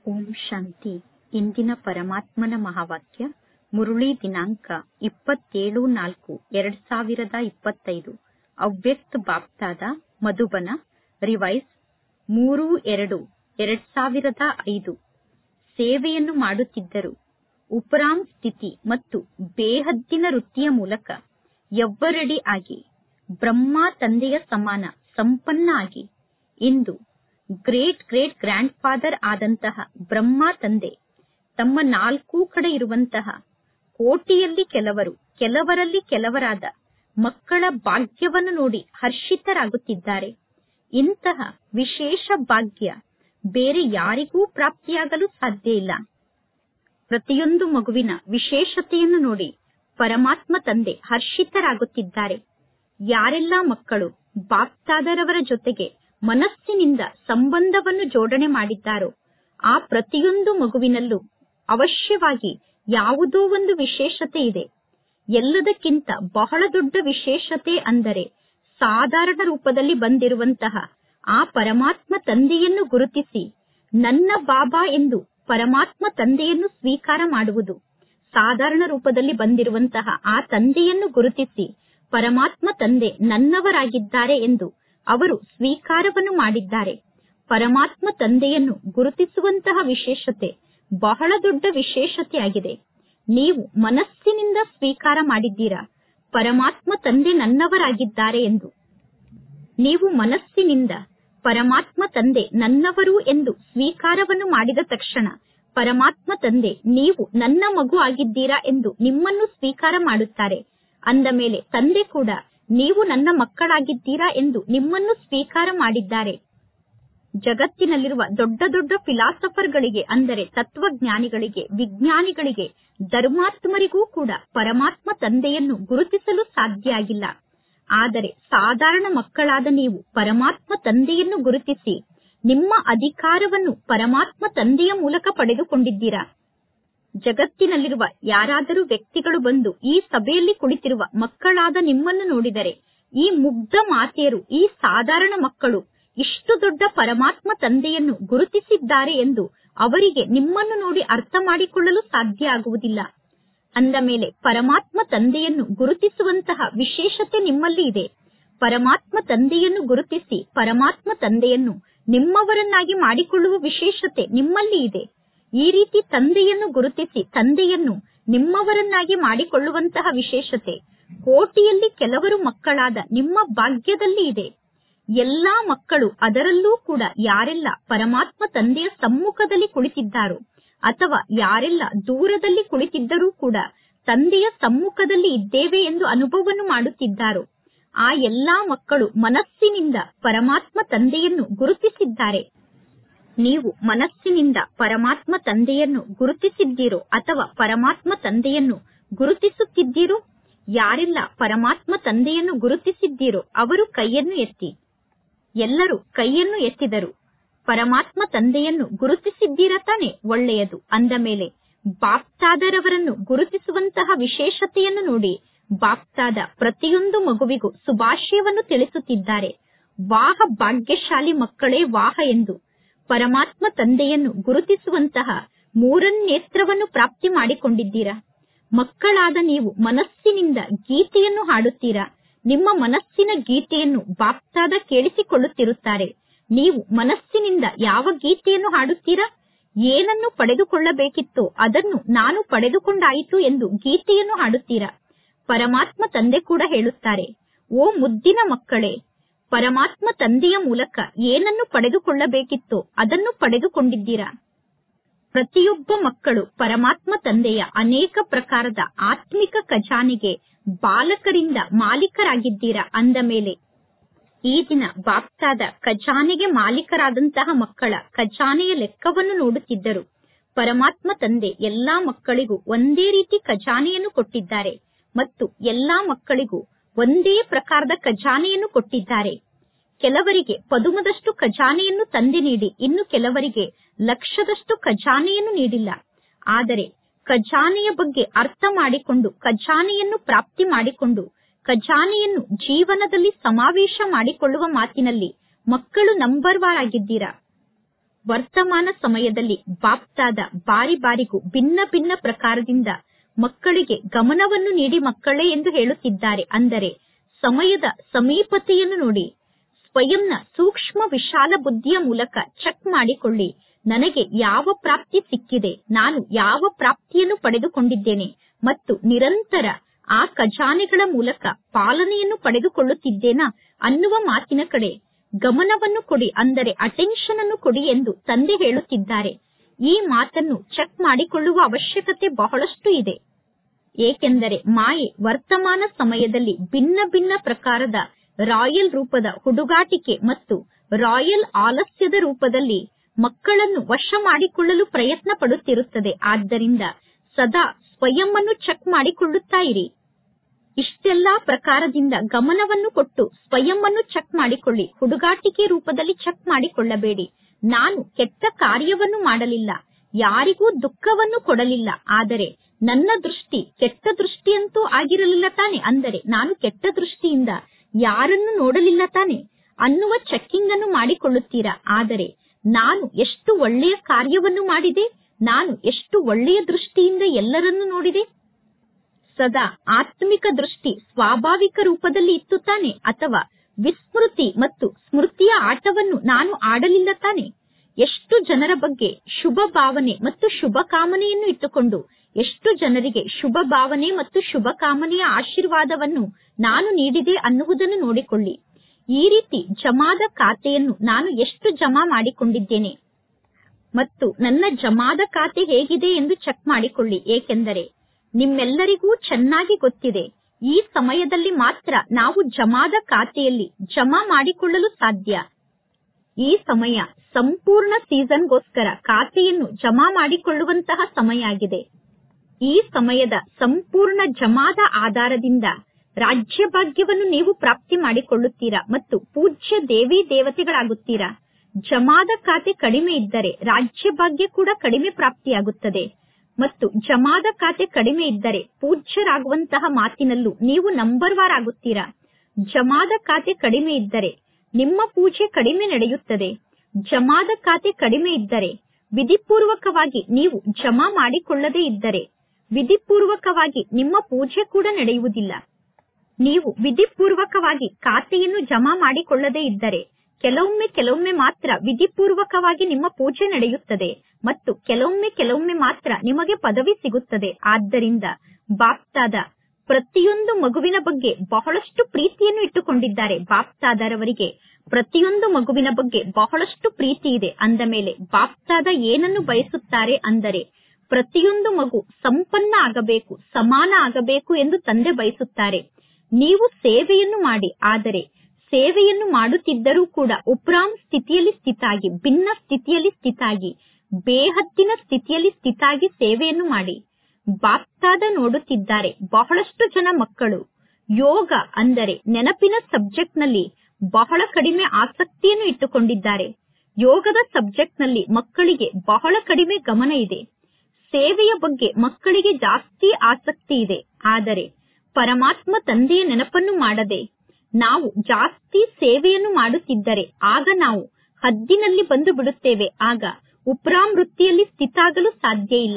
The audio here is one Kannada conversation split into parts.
ಓಂ ಶಾಂತಿ ಇಂದಿನ ಪರಮಾತ್ಮನ ಮಹಾವಾಕ್ಯ ಮುರುಳಿ ದಿನಾಂಕ ಇಪ್ಪತ್ತೇಳು ನಾಲ್ಕು ಎರಡ್ ಸಾವಿರದ ಇಪ್ಪತ್ತೈದು ಅವ್ಯಕ್ತ ಬಾಪ್ತಾದ ಮಧುಬನ ರಿವೈಸ್ ಮೂರು ಎರಡು ಎರಡ್ ಸಾವಿರದ ಐದು ಸೇವೆಯನ್ನು ಮಾಡುತ್ತಿದ್ದರು ಉಪರಾಮ್ ಸ್ಥಿತಿ ಮತ್ತು ಬೇಹದ್ದಿನ ವೃತ್ತಿಯ ಮೂಲಕ ಎವ್ವರಡಿ ಆಗಿ ಬ್ರಹ್ಮ ತಂದೆಯ ಸಮಾನ ಸಂಪನ್ನ ಆಗಿ ಇಂದು ಗ್ರೇಟ್ ಗ್ರೇಟ್ ಗ್ರ್ಯಾಂಡ್ ಫಾದರ್ ಆದಂತಹ ಬ್ರಹ್ಮ ತಂದೆ ತಮ್ಮ ನಾಲ್ಕೂ ಕಡೆ ಇರುವಂತಹ ಕೋಟಿಯಲ್ಲಿ ಕೆಲವರು ಕೆಲವರಲ್ಲಿ ಕೆಲವರಾದ ಮಕ್ಕಳ ಭಾಗ್ಯವನ್ನು ನೋಡಿ ಹರ್ಷಿತರಾಗುತ್ತಿದ್ದಾರೆ ಇಂತಹ ವಿಶೇಷ ಭಾಗ್ಯ ಬೇರೆ ಯಾರಿಗೂ ಪ್ರಾಪ್ತಿಯಾಗಲು ಸಾಧ್ಯ ಇಲ್ಲ ಪ್ರತಿಯೊಂದು ಮಗುವಿನ ವಿಶೇಷತೆಯನ್ನು ನೋಡಿ ಪರಮಾತ್ಮ ತಂದೆ ಹರ್ಷಿತರಾಗುತ್ತಿದ್ದಾರೆ ಯಾರೆಲ್ಲ ಮಕ್ಕಳು ಬಾಪ್ತಾದರವರ ಜೊತೆಗೆ ಮನಸ್ಸಿನಿಂದ ಸಂಬಂಧವನ್ನು ಜೋಡಣೆ ಮಾಡಿದ್ದಾರೋ ಆ ಪ್ರತಿಯೊಂದು ಮಗುವಿನಲ್ಲೂ ಅವಶ್ಯವಾಗಿ ಯಾವುದೋ ಒಂದು ವಿಶೇಷತೆ ಇದೆ ಎಲ್ಲದಕ್ಕಿಂತ ಬಹಳ ದೊಡ್ಡ ವಿಶೇಷತೆ ಅಂದರೆ ಸಾಧಾರಣ ರೂಪದಲ್ಲಿ ಬಂದಿರುವಂತಹ ಆ ಪರಮಾತ್ಮ ತಂದೆಯನ್ನು ಗುರುತಿಸಿ ನನ್ನ ಬಾಬಾ ಎಂದು ಪರಮಾತ್ಮ ತಂದೆಯನ್ನು ಸ್ವೀಕಾರ ಮಾಡುವುದು ಸಾಧಾರಣ ರೂಪದಲ್ಲಿ ಬಂದಿರುವಂತಹ ಆ ತಂದೆಯನ್ನು ಗುರುತಿಸಿ ಪರಮಾತ್ಮ ತಂದೆ ನನ್ನವರಾಗಿದ್ದಾರೆ ಎಂದು ಅವರು ಸ್ವೀಕಾರವನ್ನು ಮಾಡಿದ್ದಾರೆ ಪರಮಾತ್ಮ ತಂದೆಯನ್ನು ಗುರುತಿಸುವಂತಹ ವಿಶೇಷತೆ ಬಹಳ ದೊಡ್ಡ ವಿಶೇಷತೆಯಾಗಿದೆ ನೀವು ಮನಸ್ಸಿನಿಂದ ಸ್ವೀಕಾರ ಮಾಡಿದ್ದೀರಾ ಪರಮಾತ್ಮ ತಂದೆ ನನ್ನವರಾಗಿದ್ದಾರೆ ಎಂದು ನೀವು ಮನಸ್ಸಿನಿಂದ ಪರಮಾತ್ಮ ತಂದೆ ನನ್ನವರು ಎಂದು ಸ್ವೀಕಾರವನ್ನು ಮಾಡಿದ ತಕ್ಷಣ ಪರಮಾತ್ಮ ತಂದೆ ನೀವು ನನ್ನ ಮಗು ಆಗಿದ್ದೀರಾ ಎಂದು ನಿಮ್ಮನ್ನು ಸ್ವೀಕಾರ ಮಾಡುತ್ತಾರೆ ಅಂದ ಮೇಲೆ ತಂದೆ ಕೂಡ ನೀವು ನನ್ನ ಮಕ್ಕಳಾಗಿದ್ದೀರಾ ಎಂದು ನಿಮ್ಮನ್ನು ಸ್ವೀಕಾರ ಮಾಡಿದ್ದಾರೆ ಜಗತ್ತಿನಲ್ಲಿರುವ ದೊಡ್ಡ ದೊಡ್ಡ ಫಿಲಾಸಫರ್ಗಳಿಗೆ ಅಂದರೆ ತತ್ವಜ್ಞಾನಿಗಳಿಗೆ ವಿಜ್ಞಾನಿಗಳಿಗೆ ಧರ್ಮಾತ್ಮರಿಗೂ ಕೂಡ ಪರಮಾತ್ಮ ತಂದೆಯನ್ನು ಗುರುತಿಸಲು ಸಾಧ್ಯ ಆಗಿಲ್ಲ ಆದರೆ ಸಾಧಾರಣ ಮಕ್ಕಳಾದ ನೀವು ಪರಮಾತ್ಮ ತಂದೆಯನ್ನು ಗುರುತಿಸಿ ನಿಮ್ಮ ಅಧಿಕಾರವನ್ನು ಪರಮಾತ್ಮ ತಂದೆಯ ಮೂಲಕ ಪಡೆದುಕೊಂಡಿದ್ದೀರಾ ಜಗತ್ತಿನಲ್ಲಿರುವ ಯಾರಾದರೂ ವ್ಯಕ್ತಿಗಳು ಬಂದು ಈ ಸಭೆಯಲ್ಲಿ ಕುಳಿತಿರುವ ಮಕ್ಕಳಾದ ನಿಮ್ಮನ್ನು ನೋಡಿದರೆ ಈ ಮುಗ್ಧ ಮಾತೆಯರು ಈ ಸಾಧಾರಣ ಮಕ್ಕಳು ಇಷ್ಟು ದೊಡ್ಡ ಪರಮಾತ್ಮ ತಂದೆಯನ್ನು ಗುರುತಿಸಿದ್ದಾರೆ ಎಂದು ಅವರಿಗೆ ನಿಮ್ಮನ್ನು ನೋಡಿ ಅರ್ಥ ಮಾಡಿಕೊಳ್ಳಲು ಸಾಧ್ಯ ಆಗುವುದಿಲ್ಲ ಅಂದ ಮೇಲೆ ಪರಮಾತ್ಮ ತಂದೆಯನ್ನು ಗುರುತಿಸುವಂತಹ ವಿಶೇಷತೆ ನಿಮ್ಮಲ್ಲಿ ಇದೆ ಪರಮಾತ್ಮ ತಂದೆಯನ್ನು ಗುರುತಿಸಿ ಪರಮಾತ್ಮ ತಂದೆಯನ್ನು ನಿಮ್ಮವರನ್ನಾಗಿ ಮಾಡಿಕೊಳ್ಳುವ ವಿಶೇಷತೆ ನಿಮ್ಮಲ್ಲಿ ಇದೆ ಈ ರೀತಿ ತಂದೆಯನ್ನು ಗುರುತಿಸಿ ತಂದೆಯನ್ನು ನಿಮ್ಮವರನ್ನಾಗಿ ಮಾಡಿಕೊಳ್ಳುವಂತಹ ವಿಶೇಷತೆ ಕೋಟಿಯಲ್ಲಿ ಕೆಲವರು ಮಕ್ಕಳಾದ ನಿಮ್ಮ ಭಾಗ್ಯದಲ್ಲಿ ಇದೆ ಎಲ್ಲಾ ಮಕ್ಕಳು ಅದರಲ್ಲೂ ಕೂಡ ಯಾರೆಲ್ಲ ಪರಮಾತ್ಮ ತಂದೆಯ ಸಮ್ಮುಖದಲ್ಲಿ ಕುಳಿತಿದ್ದಾರೋ ಅಥವಾ ಯಾರೆಲ್ಲ ದೂರದಲ್ಲಿ ಕುಳಿತಿದ್ದರೂ ಕೂಡ ತಂದೆಯ ಸಮ್ಮುಖದಲ್ಲಿ ಇದ್ದೇವೆ ಎಂದು ಅನುಭವವನ್ನು ಮಾಡುತ್ತಿದ್ದಾರೋ ಆ ಎಲ್ಲಾ ಮಕ್ಕಳು ಮನಸ್ಸಿನಿಂದ ಪರಮಾತ್ಮ ತಂದೆಯನ್ನು ಗುರುತಿಸಿದ್ದಾರೆ ನೀವು ಮನಸ್ಸಿನಿಂದ ಪರಮಾತ್ಮ ತಂದೆಯನ್ನು ಗುರುತಿಸಿದ್ದೀರೋ ಅಥವಾ ಪರಮಾತ್ಮ ತಂದೆಯನ್ನು ಗುರುತಿಸುತ್ತಿದ್ದೀರೋ ಯಾರೆಲ್ಲ ಪರಮಾತ್ಮ ತಂದೆಯನ್ನು ಗುರುತಿಸಿದ್ದೀರೋ ಅವರು ಕೈಯನ್ನು ಎತ್ತಿ ಎಲ್ಲರೂ ಕೈಯನ್ನು ಎತ್ತಿದರು ಪರಮಾತ್ಮ ತಂದೆಯನ್ನು ಗುರುತಿಸಿದ್ದೀರ ತಾನೆ ಒಳ್ಳೆಯದು ಅಂದ ಮೇಲೆ ಬಾಪ್ತಾದರವರನ್ನು ಗುರುತಿಸುವಂತಹ ವಿಶೇಷತೆಯನ್ನು ನೋಡಿ ಬಾಪ್ತಾದ ಪ್ರತಿಯೊಂದು ಮಗುವಿಗೂ ಶುಭಾಶಯವನ್ನು ತಿಳಿಸುತ್ತಿದ್ದಾರೆ ವಾಹ ಭಾಗ್ಯಶಾಲಿ ಮಕ್ಕಳೇ ವಾಹ ಎಂದು ಪರಮಾತ್ಮ ತಂದೆಯನ್ನು ಗುರುತಿಸುವಂತಹ ಮೂರನ್ನೇತ್ರವನ್ನು ಪ್ರಾಪ್ತಿ ಮಾಡಿಕೊಂಡಿದ್ದೀರಾ ಮಕ್ಕಳಾದ ನೀವು ಮನಸ್ಸಿನಿಂದ ಗೀತೆಯನ್ನು ಹಾಡುತ್ತೀರಾ ನಿಮ್ಮ ಮನಸ್ಸಿನ ಗೀತೆಯನ್ನು ಬಾಪ್ತಾದ ಕೇಳಿಸಿಕೊಳ್ಳುತ್ತಿರುತ್ತಾರೆ ನೀವು ಮನಸ್ಸಿನಿಂದ ಯಾವ ಗೀತೆಯನ್ನು ಹಾಡುತ್ತೀರಾ ಏನನ್ನು ಪಡೆದುಕೊಳ್ಳಬೇಕಿತ್ತೋ ಅದನ್ನು ನಾನು ಪಡೆದುಕೊಂಡಾಯಿತು ಎಂದು ಗೀತೆಯನ್ನು ಹಾಡುತ್ತೀರಾ ಪರಮಾತ್ಮ ತಂದೆ ಕೂಡ ಹೇಳುತ್ತಾರೆ ಓ ಮುದ್ದಿನ ಮಕ್ಕಳೇ ಪರಮಾತ್ಮ ತಂದೆಯ ಮೂಲಕ ಏನನ್ನು ಪಡೆದುಕೊಳ್ಳಬೇಕಿತ್ತೋ ಅದನ್ನು ಪಡೆದುಕೊಂಡಿದ್ದೀರಾ ಪ್ರತಿಯೊಬ್ಬ ಮಕ್ಕಳು ಪರಮಾತ್ಮ ತಂದೆಯ ಅನೇಕ ಪ್ರಕಾರದ ಆತ್ಮಿಕ ಖಜಾನೆಗೆ ಬಾಲಕರಿಂದ ಮಾಲೀಕರಾಗಿದ್ದೀರಾ ಅಂದ ಮೇಲೆ ಈ ದಿನ ಬಾಪ್ತಾದ ಖಜಾನೆಗೆ ಮಾಲೀಕರಾದಂತಹ ಮಕ್ಕಳ ಖಜಾನೆಯ ಲೆಕ್ಕವನ್ನು ನೋಡುತ್ತಿದ್ದರು ಪರಮಾತ್ಮ ತಂದೆ ಎಲ್ಲಾ ಮಕ್ಕಳಿಗೂ ಒಂದೇ ರೀತಿ ಖಜಾನೆಯನ್ನು ಕೊಟ್ಟಿದ್ದಾರೆ ಮತ್ತು ಎಲ್ಲಾ ಮಕ್ಕಳಿಗೂ ಒಂದೇ ಪ್ರಕಾರದ ಖಜಾನೆಯನ್ನು ಕೊಟ್ಟಿದ್ದಾರೆ ಕೆಲವರಿಗೆ ಪದುಮದಷ್ಟು ಖಜಾನೆಯನ್ನು ತಂದೆ ನೀಡಿ ಇನ್ನು ಕೆಲವರಿಗೆ ಲಕ್ಷದಷ್ಟು ಖಜಾನೆಯನ್ನು ನೀಡಿಲ್ಲ ಆದರೆ ಖಜಾನೆಯ ಬಗ್ಗೆ ಅರ್ಥ ಮಾಡಿಕೊಂಡು ಖಜಾನೆಯನ್ನು ಪ್ರಾಪ್ತಿ ಮಾಡಿಕೊಂಡು ಖಜಾನೆಯನ್ನು ಜೀವನದಲ್ಲಿ ಸಮಾವೇಶ ಮಾಡಿಕೊಳ್ಳುವ ಮಾತಿನಲ್ಲಿ ಮಕ್ಕಳು ನಂಬರ್ ವಾರ್ ಆಗಿದ್ದೀರಾ ವರ್ತಮಾನ ಸಮಯದಲ್ಲಿ ಬಾಪ್ತಾದ ಬಾರಿ ಬಾರಿಗೂ ಭಿನ್ನ ಭಿನ್ನ ಪ್ರಕಾರದಿಂದ ಮಕ್ಕಳಿಗೆ ಗಮನವನ್ನು ನೀಡಿ ಮಕ್ಕಳೇ ಎಂದು ಹೇಳುತ್ತಿದ್ದಾರೆ ಅಂದರೆ ಸಮಯದ ಸಮೀಪತೆಯನ್ನು ನೋಡಿ ಸ್ವಯಂನ ಸೂಕ್ಷ್ಮ ವಿಶಾಲ ಬುದ್ಧಿಯ ಮೂಲಕ ಚೆಕ್ ಮಾಡಿಕೊಳ್ಳಿ ನನಗೆ ಯಾವ ಪ್ರಾಪ್ತಿ ಸಿಕ್ಕಿದೆ ನಾನು ಯಾವ ಪ್ರಾಪ್ತಿಯನ್ನು ಪಡೆದುಕೊಂಡಿದ್ದೇನೆ ಮತ್ತು ನಿರಂತರ ಆ ಖಜಾನೆಗಳ ಮೂಲಕ ಪಾಲನೆಯನ್ನು ಪಡೆದುಕೊಳ್ಳುತ್ತಿದ್ದೇನಾ ಅನ್ನುವ ಮಾತಿನ ಕಡೆ ಗಮನವನ್ನು ಕೊಡಿ ಅಂದರೆ ಅಟೆನ್ಷನ್ ಅನ್ನು ಕೊಡಿ ಎಂದು ತಂದೆ ಹೇಳುತ್ತಿದ್ದಾರೆ ಈ ಮಾತನ್ನು ಚೆಕ್ ಮಾಡಿಕೊಳ್ಳುವ ಅವಶ್ಯಕತೆ ಬಹಳಷ್ಟು ಇದೆ ಏಕೆಂದರೆ ಮಾಯೆ ವರ್ತಮಾನ ಸಮಯದಲ್ಲಿ ಭಿನ್ನ ಭಿನ್ನ ಪ್ರಕಾರದ ರಾಯಲ್ ರೂಪದ ಹುಡುಗಾಟಿಕೆ ಮತ್ತು ರಾಯಲ್ ಆಲಸ್ಯದ ರೂಪದಲ್ಲಿ ಮಕ್ಕಳನ್ನು ವಶ ಮಾಡಿಕೊಳ್ಳಲು ಪ್ರಯತ್ನ ಪಡುತ್ತಿರುತ್ತದೆ ಆದ್ದರಿಂದ ಸದಾ ಸ್ವಯಂ ಅನ್ನು ಚೆಕ್ ಮಾಡಿಕೊಳ್ಳುತ್ತಾ ಇರಿ ಇಷ್ಟೆಲ್ಲಾ ಪ್ರಕಾರದಿಂದ ಗಮನವನ್ನು ಕೊಟ್ಟು ಸ್ವಯಂ ಅನ್ನು ಚೆಕ್ ಮಾಡಿಕೊಳ್ಳಿ ಹುಡುಗಾಟಿಕೆ ರೂಪದಲ್ಲಿ ಚೆಕ್ ಮಾಡಿಕೊಳ್ಳಬೇಡಿ ನಾನು ಕೆಟ್ಟ ಕಾರ್ಯವನ್ನು ಮಾಡಲಿಲ್ಲ ಯಾರಿಗೂ ದುಃಖವನ್ನು ಕೊಡಲಿಲ್ಲ ಆದರೆ ನನ್ನ ದೃಷ್ಟಿ ಕೆಟ್ಟ ದೃಷ್ಟಿಯಂತೂ ಆಗಿರಲಿಲ್ಲ ತಾನೆ ಅಂದರೆ ನಾನು ಕೆಟ್ಟ ದೃಷ್ಟಿಯಿಂದ ಯಾರನ್ನು ನೋಡಲಿಲ್ಲ ತಾನೆ ಅನ್ನುವ ಚೆಕ್ಕಿಂಗ್ ಅನ್ನು ಮಾಡಿಕೊಳ್ಳುತ್ತೀರಾ ಆದರೆ ನಾನು ಎಷ್ಟು ಒಳ್ಳೆಯ ಕಾರ್ಯವನ್ನು ಮಾಡಿದೆ ನಾನು ಎಷ್ಟು ಒಳ್ಳೆಯ ದೃಷ್ಟಿಯಿಂದ ಎಲ್ಲರನ್ನು ನೋಡಿದೆ ಸದಾ ಆತ್ಮಿಕ ದೃಷ್ಟಿ ಸ್ವಾಭಾವಿಕ ರೂಪದಲ್ಲಿ ಇತ್ತು ತಾನೆ ಅಥವಾ ವಿಸ್ಮೃತಿ ಮತ್ತು ಸ್ಮೃತಿಯ ಆಟವನ್ನು ನಾನು ಆಡಲಿಲ್ಲ ತಾನೆ ಎಷ್ಟು ಜನರ ಬಗ್ಗೆ ಶುಭ ಭಾವನೆ ಮತ್ತು ಶುಭ ಕಾಮನೆಯನ್ನು ಇಟ್ಟುಕೊಂಡು ಎಷ್ಟು ಜನರಿಗೆ ಶುಭ ಭಾವನೆ ಮತ್ತು ಶುಭ ಕಾಮನೆಯ ಆಶೀರ್ವಾದವನ್ನು ನಾನು ನೀಡಿದೆ ಅನ್ನುವುದನ್ನು ನೋಡಿಕೊಳ್ಳಿ ಈ ರೀತಿ ಜಮಾದ ಖಾತೆಯನ್ನು ನಾನು ಎಷ್ಟು ಜಮಾ ಮಾಡಿಕೊಂಡಿದ್ದೇನೆ ಮತ್ತು ನನ್ನ ಜಮಾದ ಖಾತೆ ಹೇಗಿದೆ ಎಂದು ಚೆಕ್ ಮಾಡಿಕೊಳ್ಳಿ ಏಕೆಂದರೆ ನಿಮ್ಮೆಲ್ಲರಿಗೂ ಚೆನ್ನಾಗಿ ಗೊತ್ತಿದೆ ಈ ಸಮಯದಲ್ಲಿ ಮಾತ್ರ ನಾವು ಜಮಾದ ಖಾತೆಯಲ್ಲಿ ಜಮಾ ಮಾಡಿಕೊಳ್ಳಲು ಸಾಧ್ಯ ಈ ಸಮಯ ಸಂಪೂರ್ಣ ಸೀಸನ್ಗೋಸ್ಕರ ಖಾತೆಯನ್ನು ಜಮಾ ಮಾಡಿಕೊಳ್ಳುವಂತಹ ಸಮಯ ಆಗಿದೆ ಈ ಸಮಯದ ಸಂಪೂರ್ಣ ಜಮಾದ ಆಧಾರದಿಂದ ರಾಜ್ಯ ಭಾಗ್ಯವನ್ನು ನೀವು ಪ್ರಾಪ್ತಿ ಮಾಡಿಕೊಳ್ಳುತ್ತೀರಾ ಮತ್ತು ಪೂಜ್ಯ ದೇವಿ ದೇವತೆಗಳಾಗುತ್ತೀರಾ ಜಮಾದ ಖಾತೆ ಕಡಿಮೆ ಇದ್ದರೆ ರಾಜ್ಯ ಭಾಗ್ಯ ಕೂಡ ಕಡಿಮೆ ಪ್ರಾಪ್ತಿಯಾಗುತ್ತದೆ ಮತ್ತು ಜಮಾದ ಖಾತೆ ಕಡಿಮೆ ಇದ್ದರೆ ಪೂಜ್ಯರಾಗುವಂತಹ ಮಾತಿನಲ್ಲೂ ನೀವು ನಂಬರ್ ವಾರ್ ಆಗುತ್ತೀರಾ ಜಮಾದ ಖಾತೆ ಕಡಿಮೆ ಇದ್ದರೆ ನಿಮ್ಮ ಪೂಜೆ ಕಡಿಮೆ ನಡೆಯುತ್ತದೆ ಜಮಾದ ಖಾತೆ ಕಡಿಮೆ ಇದ್ದರೆ ವಿಧಿಪೂರ್ವಕವಾಗಿ ನೀವು ಜಮಾ ಮಾಡಿಕೊಳ್ಳದೇ ಇದ್ದರೆ ವಿಧಿಪೂರ್ವಕವಾಗಿ ನಿಮ್ಮ ಪೂಜೆ ಕೂಡ ನಡೆಯುವುದಿಲ್ಲ ನೀವು ವಿಧಿಪೂರ್ವಕವಾಗಿ ಖಾತೆಯನ್ನು ಜಮಾ ಮಾಡಿಕೊಳ್ಳದೇ ಇದ್ದರೆ ಕೆಲವೊಮ್ಮೆ ಕೆಲವೊಮ್ಮೆ ಮಾತ್ರ ವಿಧಿಪೂರ್ವಕವಾಗಿ ನಿಮ್ಮ ಪೂಜೆ ನಡೆಯುತ್ತದೆ ಮತ್ತು ಕೆಲವೊಮ್ಮೆ ಕೆಲವೊಮ್ಮೆ ಮಾತ್ರ ನಿಮಗೆ ಪದವಿ ಸಿಗುತ್ತದೆ ಆದ್ದರಿಂದ ಬಾಪ್ತಾದ ಪ್ರತಿಯೊಂದು ಮಗುವಿನ ಬಗ್ಗೆ ಬಹಳಷ್ಟು ಪ್ರೀತಿಯನ್ನು ಇಟ್ಟುಕೊಂಡಿದ್ದಾರೆ ಬಾಪ್ತಾದರವರಿಗೆ ಪ್ರತಿಯೊಂದು ಮಗುವಿನ ಬಗ್ಗೆ ಬಹಳಷ್ಟು ಪ್ರೀತಿ ಇದೆ ಅಂದ ಮೇಲೆ ಬಾಪ್ತಾದ ಏನನ್ನು ಬಯಸುತ್ತಾರೆ ಅಂದರೆ ಪ್ರತಿಯೊಂದು ಮಗು ಸಂಪನ್ನ ಆಗಬೇಕು ಸಮಾನ ಆಗಬೇಕು ಎಂದು ತಂದೆ ಬಯಸುತ್ತಾರೆ ನೀವು ಸೇವೆಯನ್ನು ಮಾಡಿ ಆದರೆ ಸೇವೆಯನ್ನು ಮಾಡುತ್ತಿದ್ದರೂ ಕೂಡ ಉಪ್ರಾಮ್ ಸ್ಥಿತಿಯಲ್ಲಿ ಸ್ಥಿತಾಗಿ ಭಿನ್ನ ಸ್ಥಿತಿಯಲ್ಲಿ ಸ್ಥಿತಾಗಿ ಬೇಹದ್ದಿನ ಸ್ಥಿತಿಯಲ್ಲಿ ಸ್ಥಿತಾಗಿ ಸೇವೆಯನ್ನು ಮಾಡಿ ಬಾಪ್ತಾದ ನೋಡುತ್ತಿದ್ದಾರೆ ಬಹಳಷ್ಟು ಜನ ಮಕ್ಕಳು ಯೋಗ ಅಂದರೆ ನೆನಪಿನ ಸಬ್ಜೆಕ್ಟ್ ನಲ್ಲಿ ಬಹಳ ಕಡಿಮೆ ಆಸಕ್ತಿಯನ್ನು ಇಟ್ಟುಕೊಂಡಿದ್ದಾರೆ ಯೋಗದ ಸಬ್ಜೆಕ್ಟ್ ನಲ್ಲಿ ಮಕ್ಕಳಿಗೆ ಬಹಳ ಕಡಿಮೆ ಗಮನ ಇದೆ ಸೇವೆಯ ಬಗ್ಗೆ ಮಕ್ಕಳಿಗೆ ಜಾಸ್ತಿ ಆಸಕ್ತಿ ಇದೆ ಆದರೆ ಪರಮಾತ್ಮ ತಂದೆಯ ನೆನಪನ್ನು ಮಾಡದೆ ನಾವು ಜಾಸ್ತಿ ಸೇವೆಯನ್ನು ಮಾಡುತ್ತಿದ್ದರೆ ಆಗ ನಾವು ಹದ್ದಿನಲ್ಲಿ ಬಂದು ಬಿಡುತ್ತೇವೆ ಆಗ ಉಪ್ರಾಮ್ ವೃತ್ತಿಯಲ್ಲಿ ಸ್ಥಿತಾಗಲು ಸಾಧ್ಯ ಇಲ್ಲ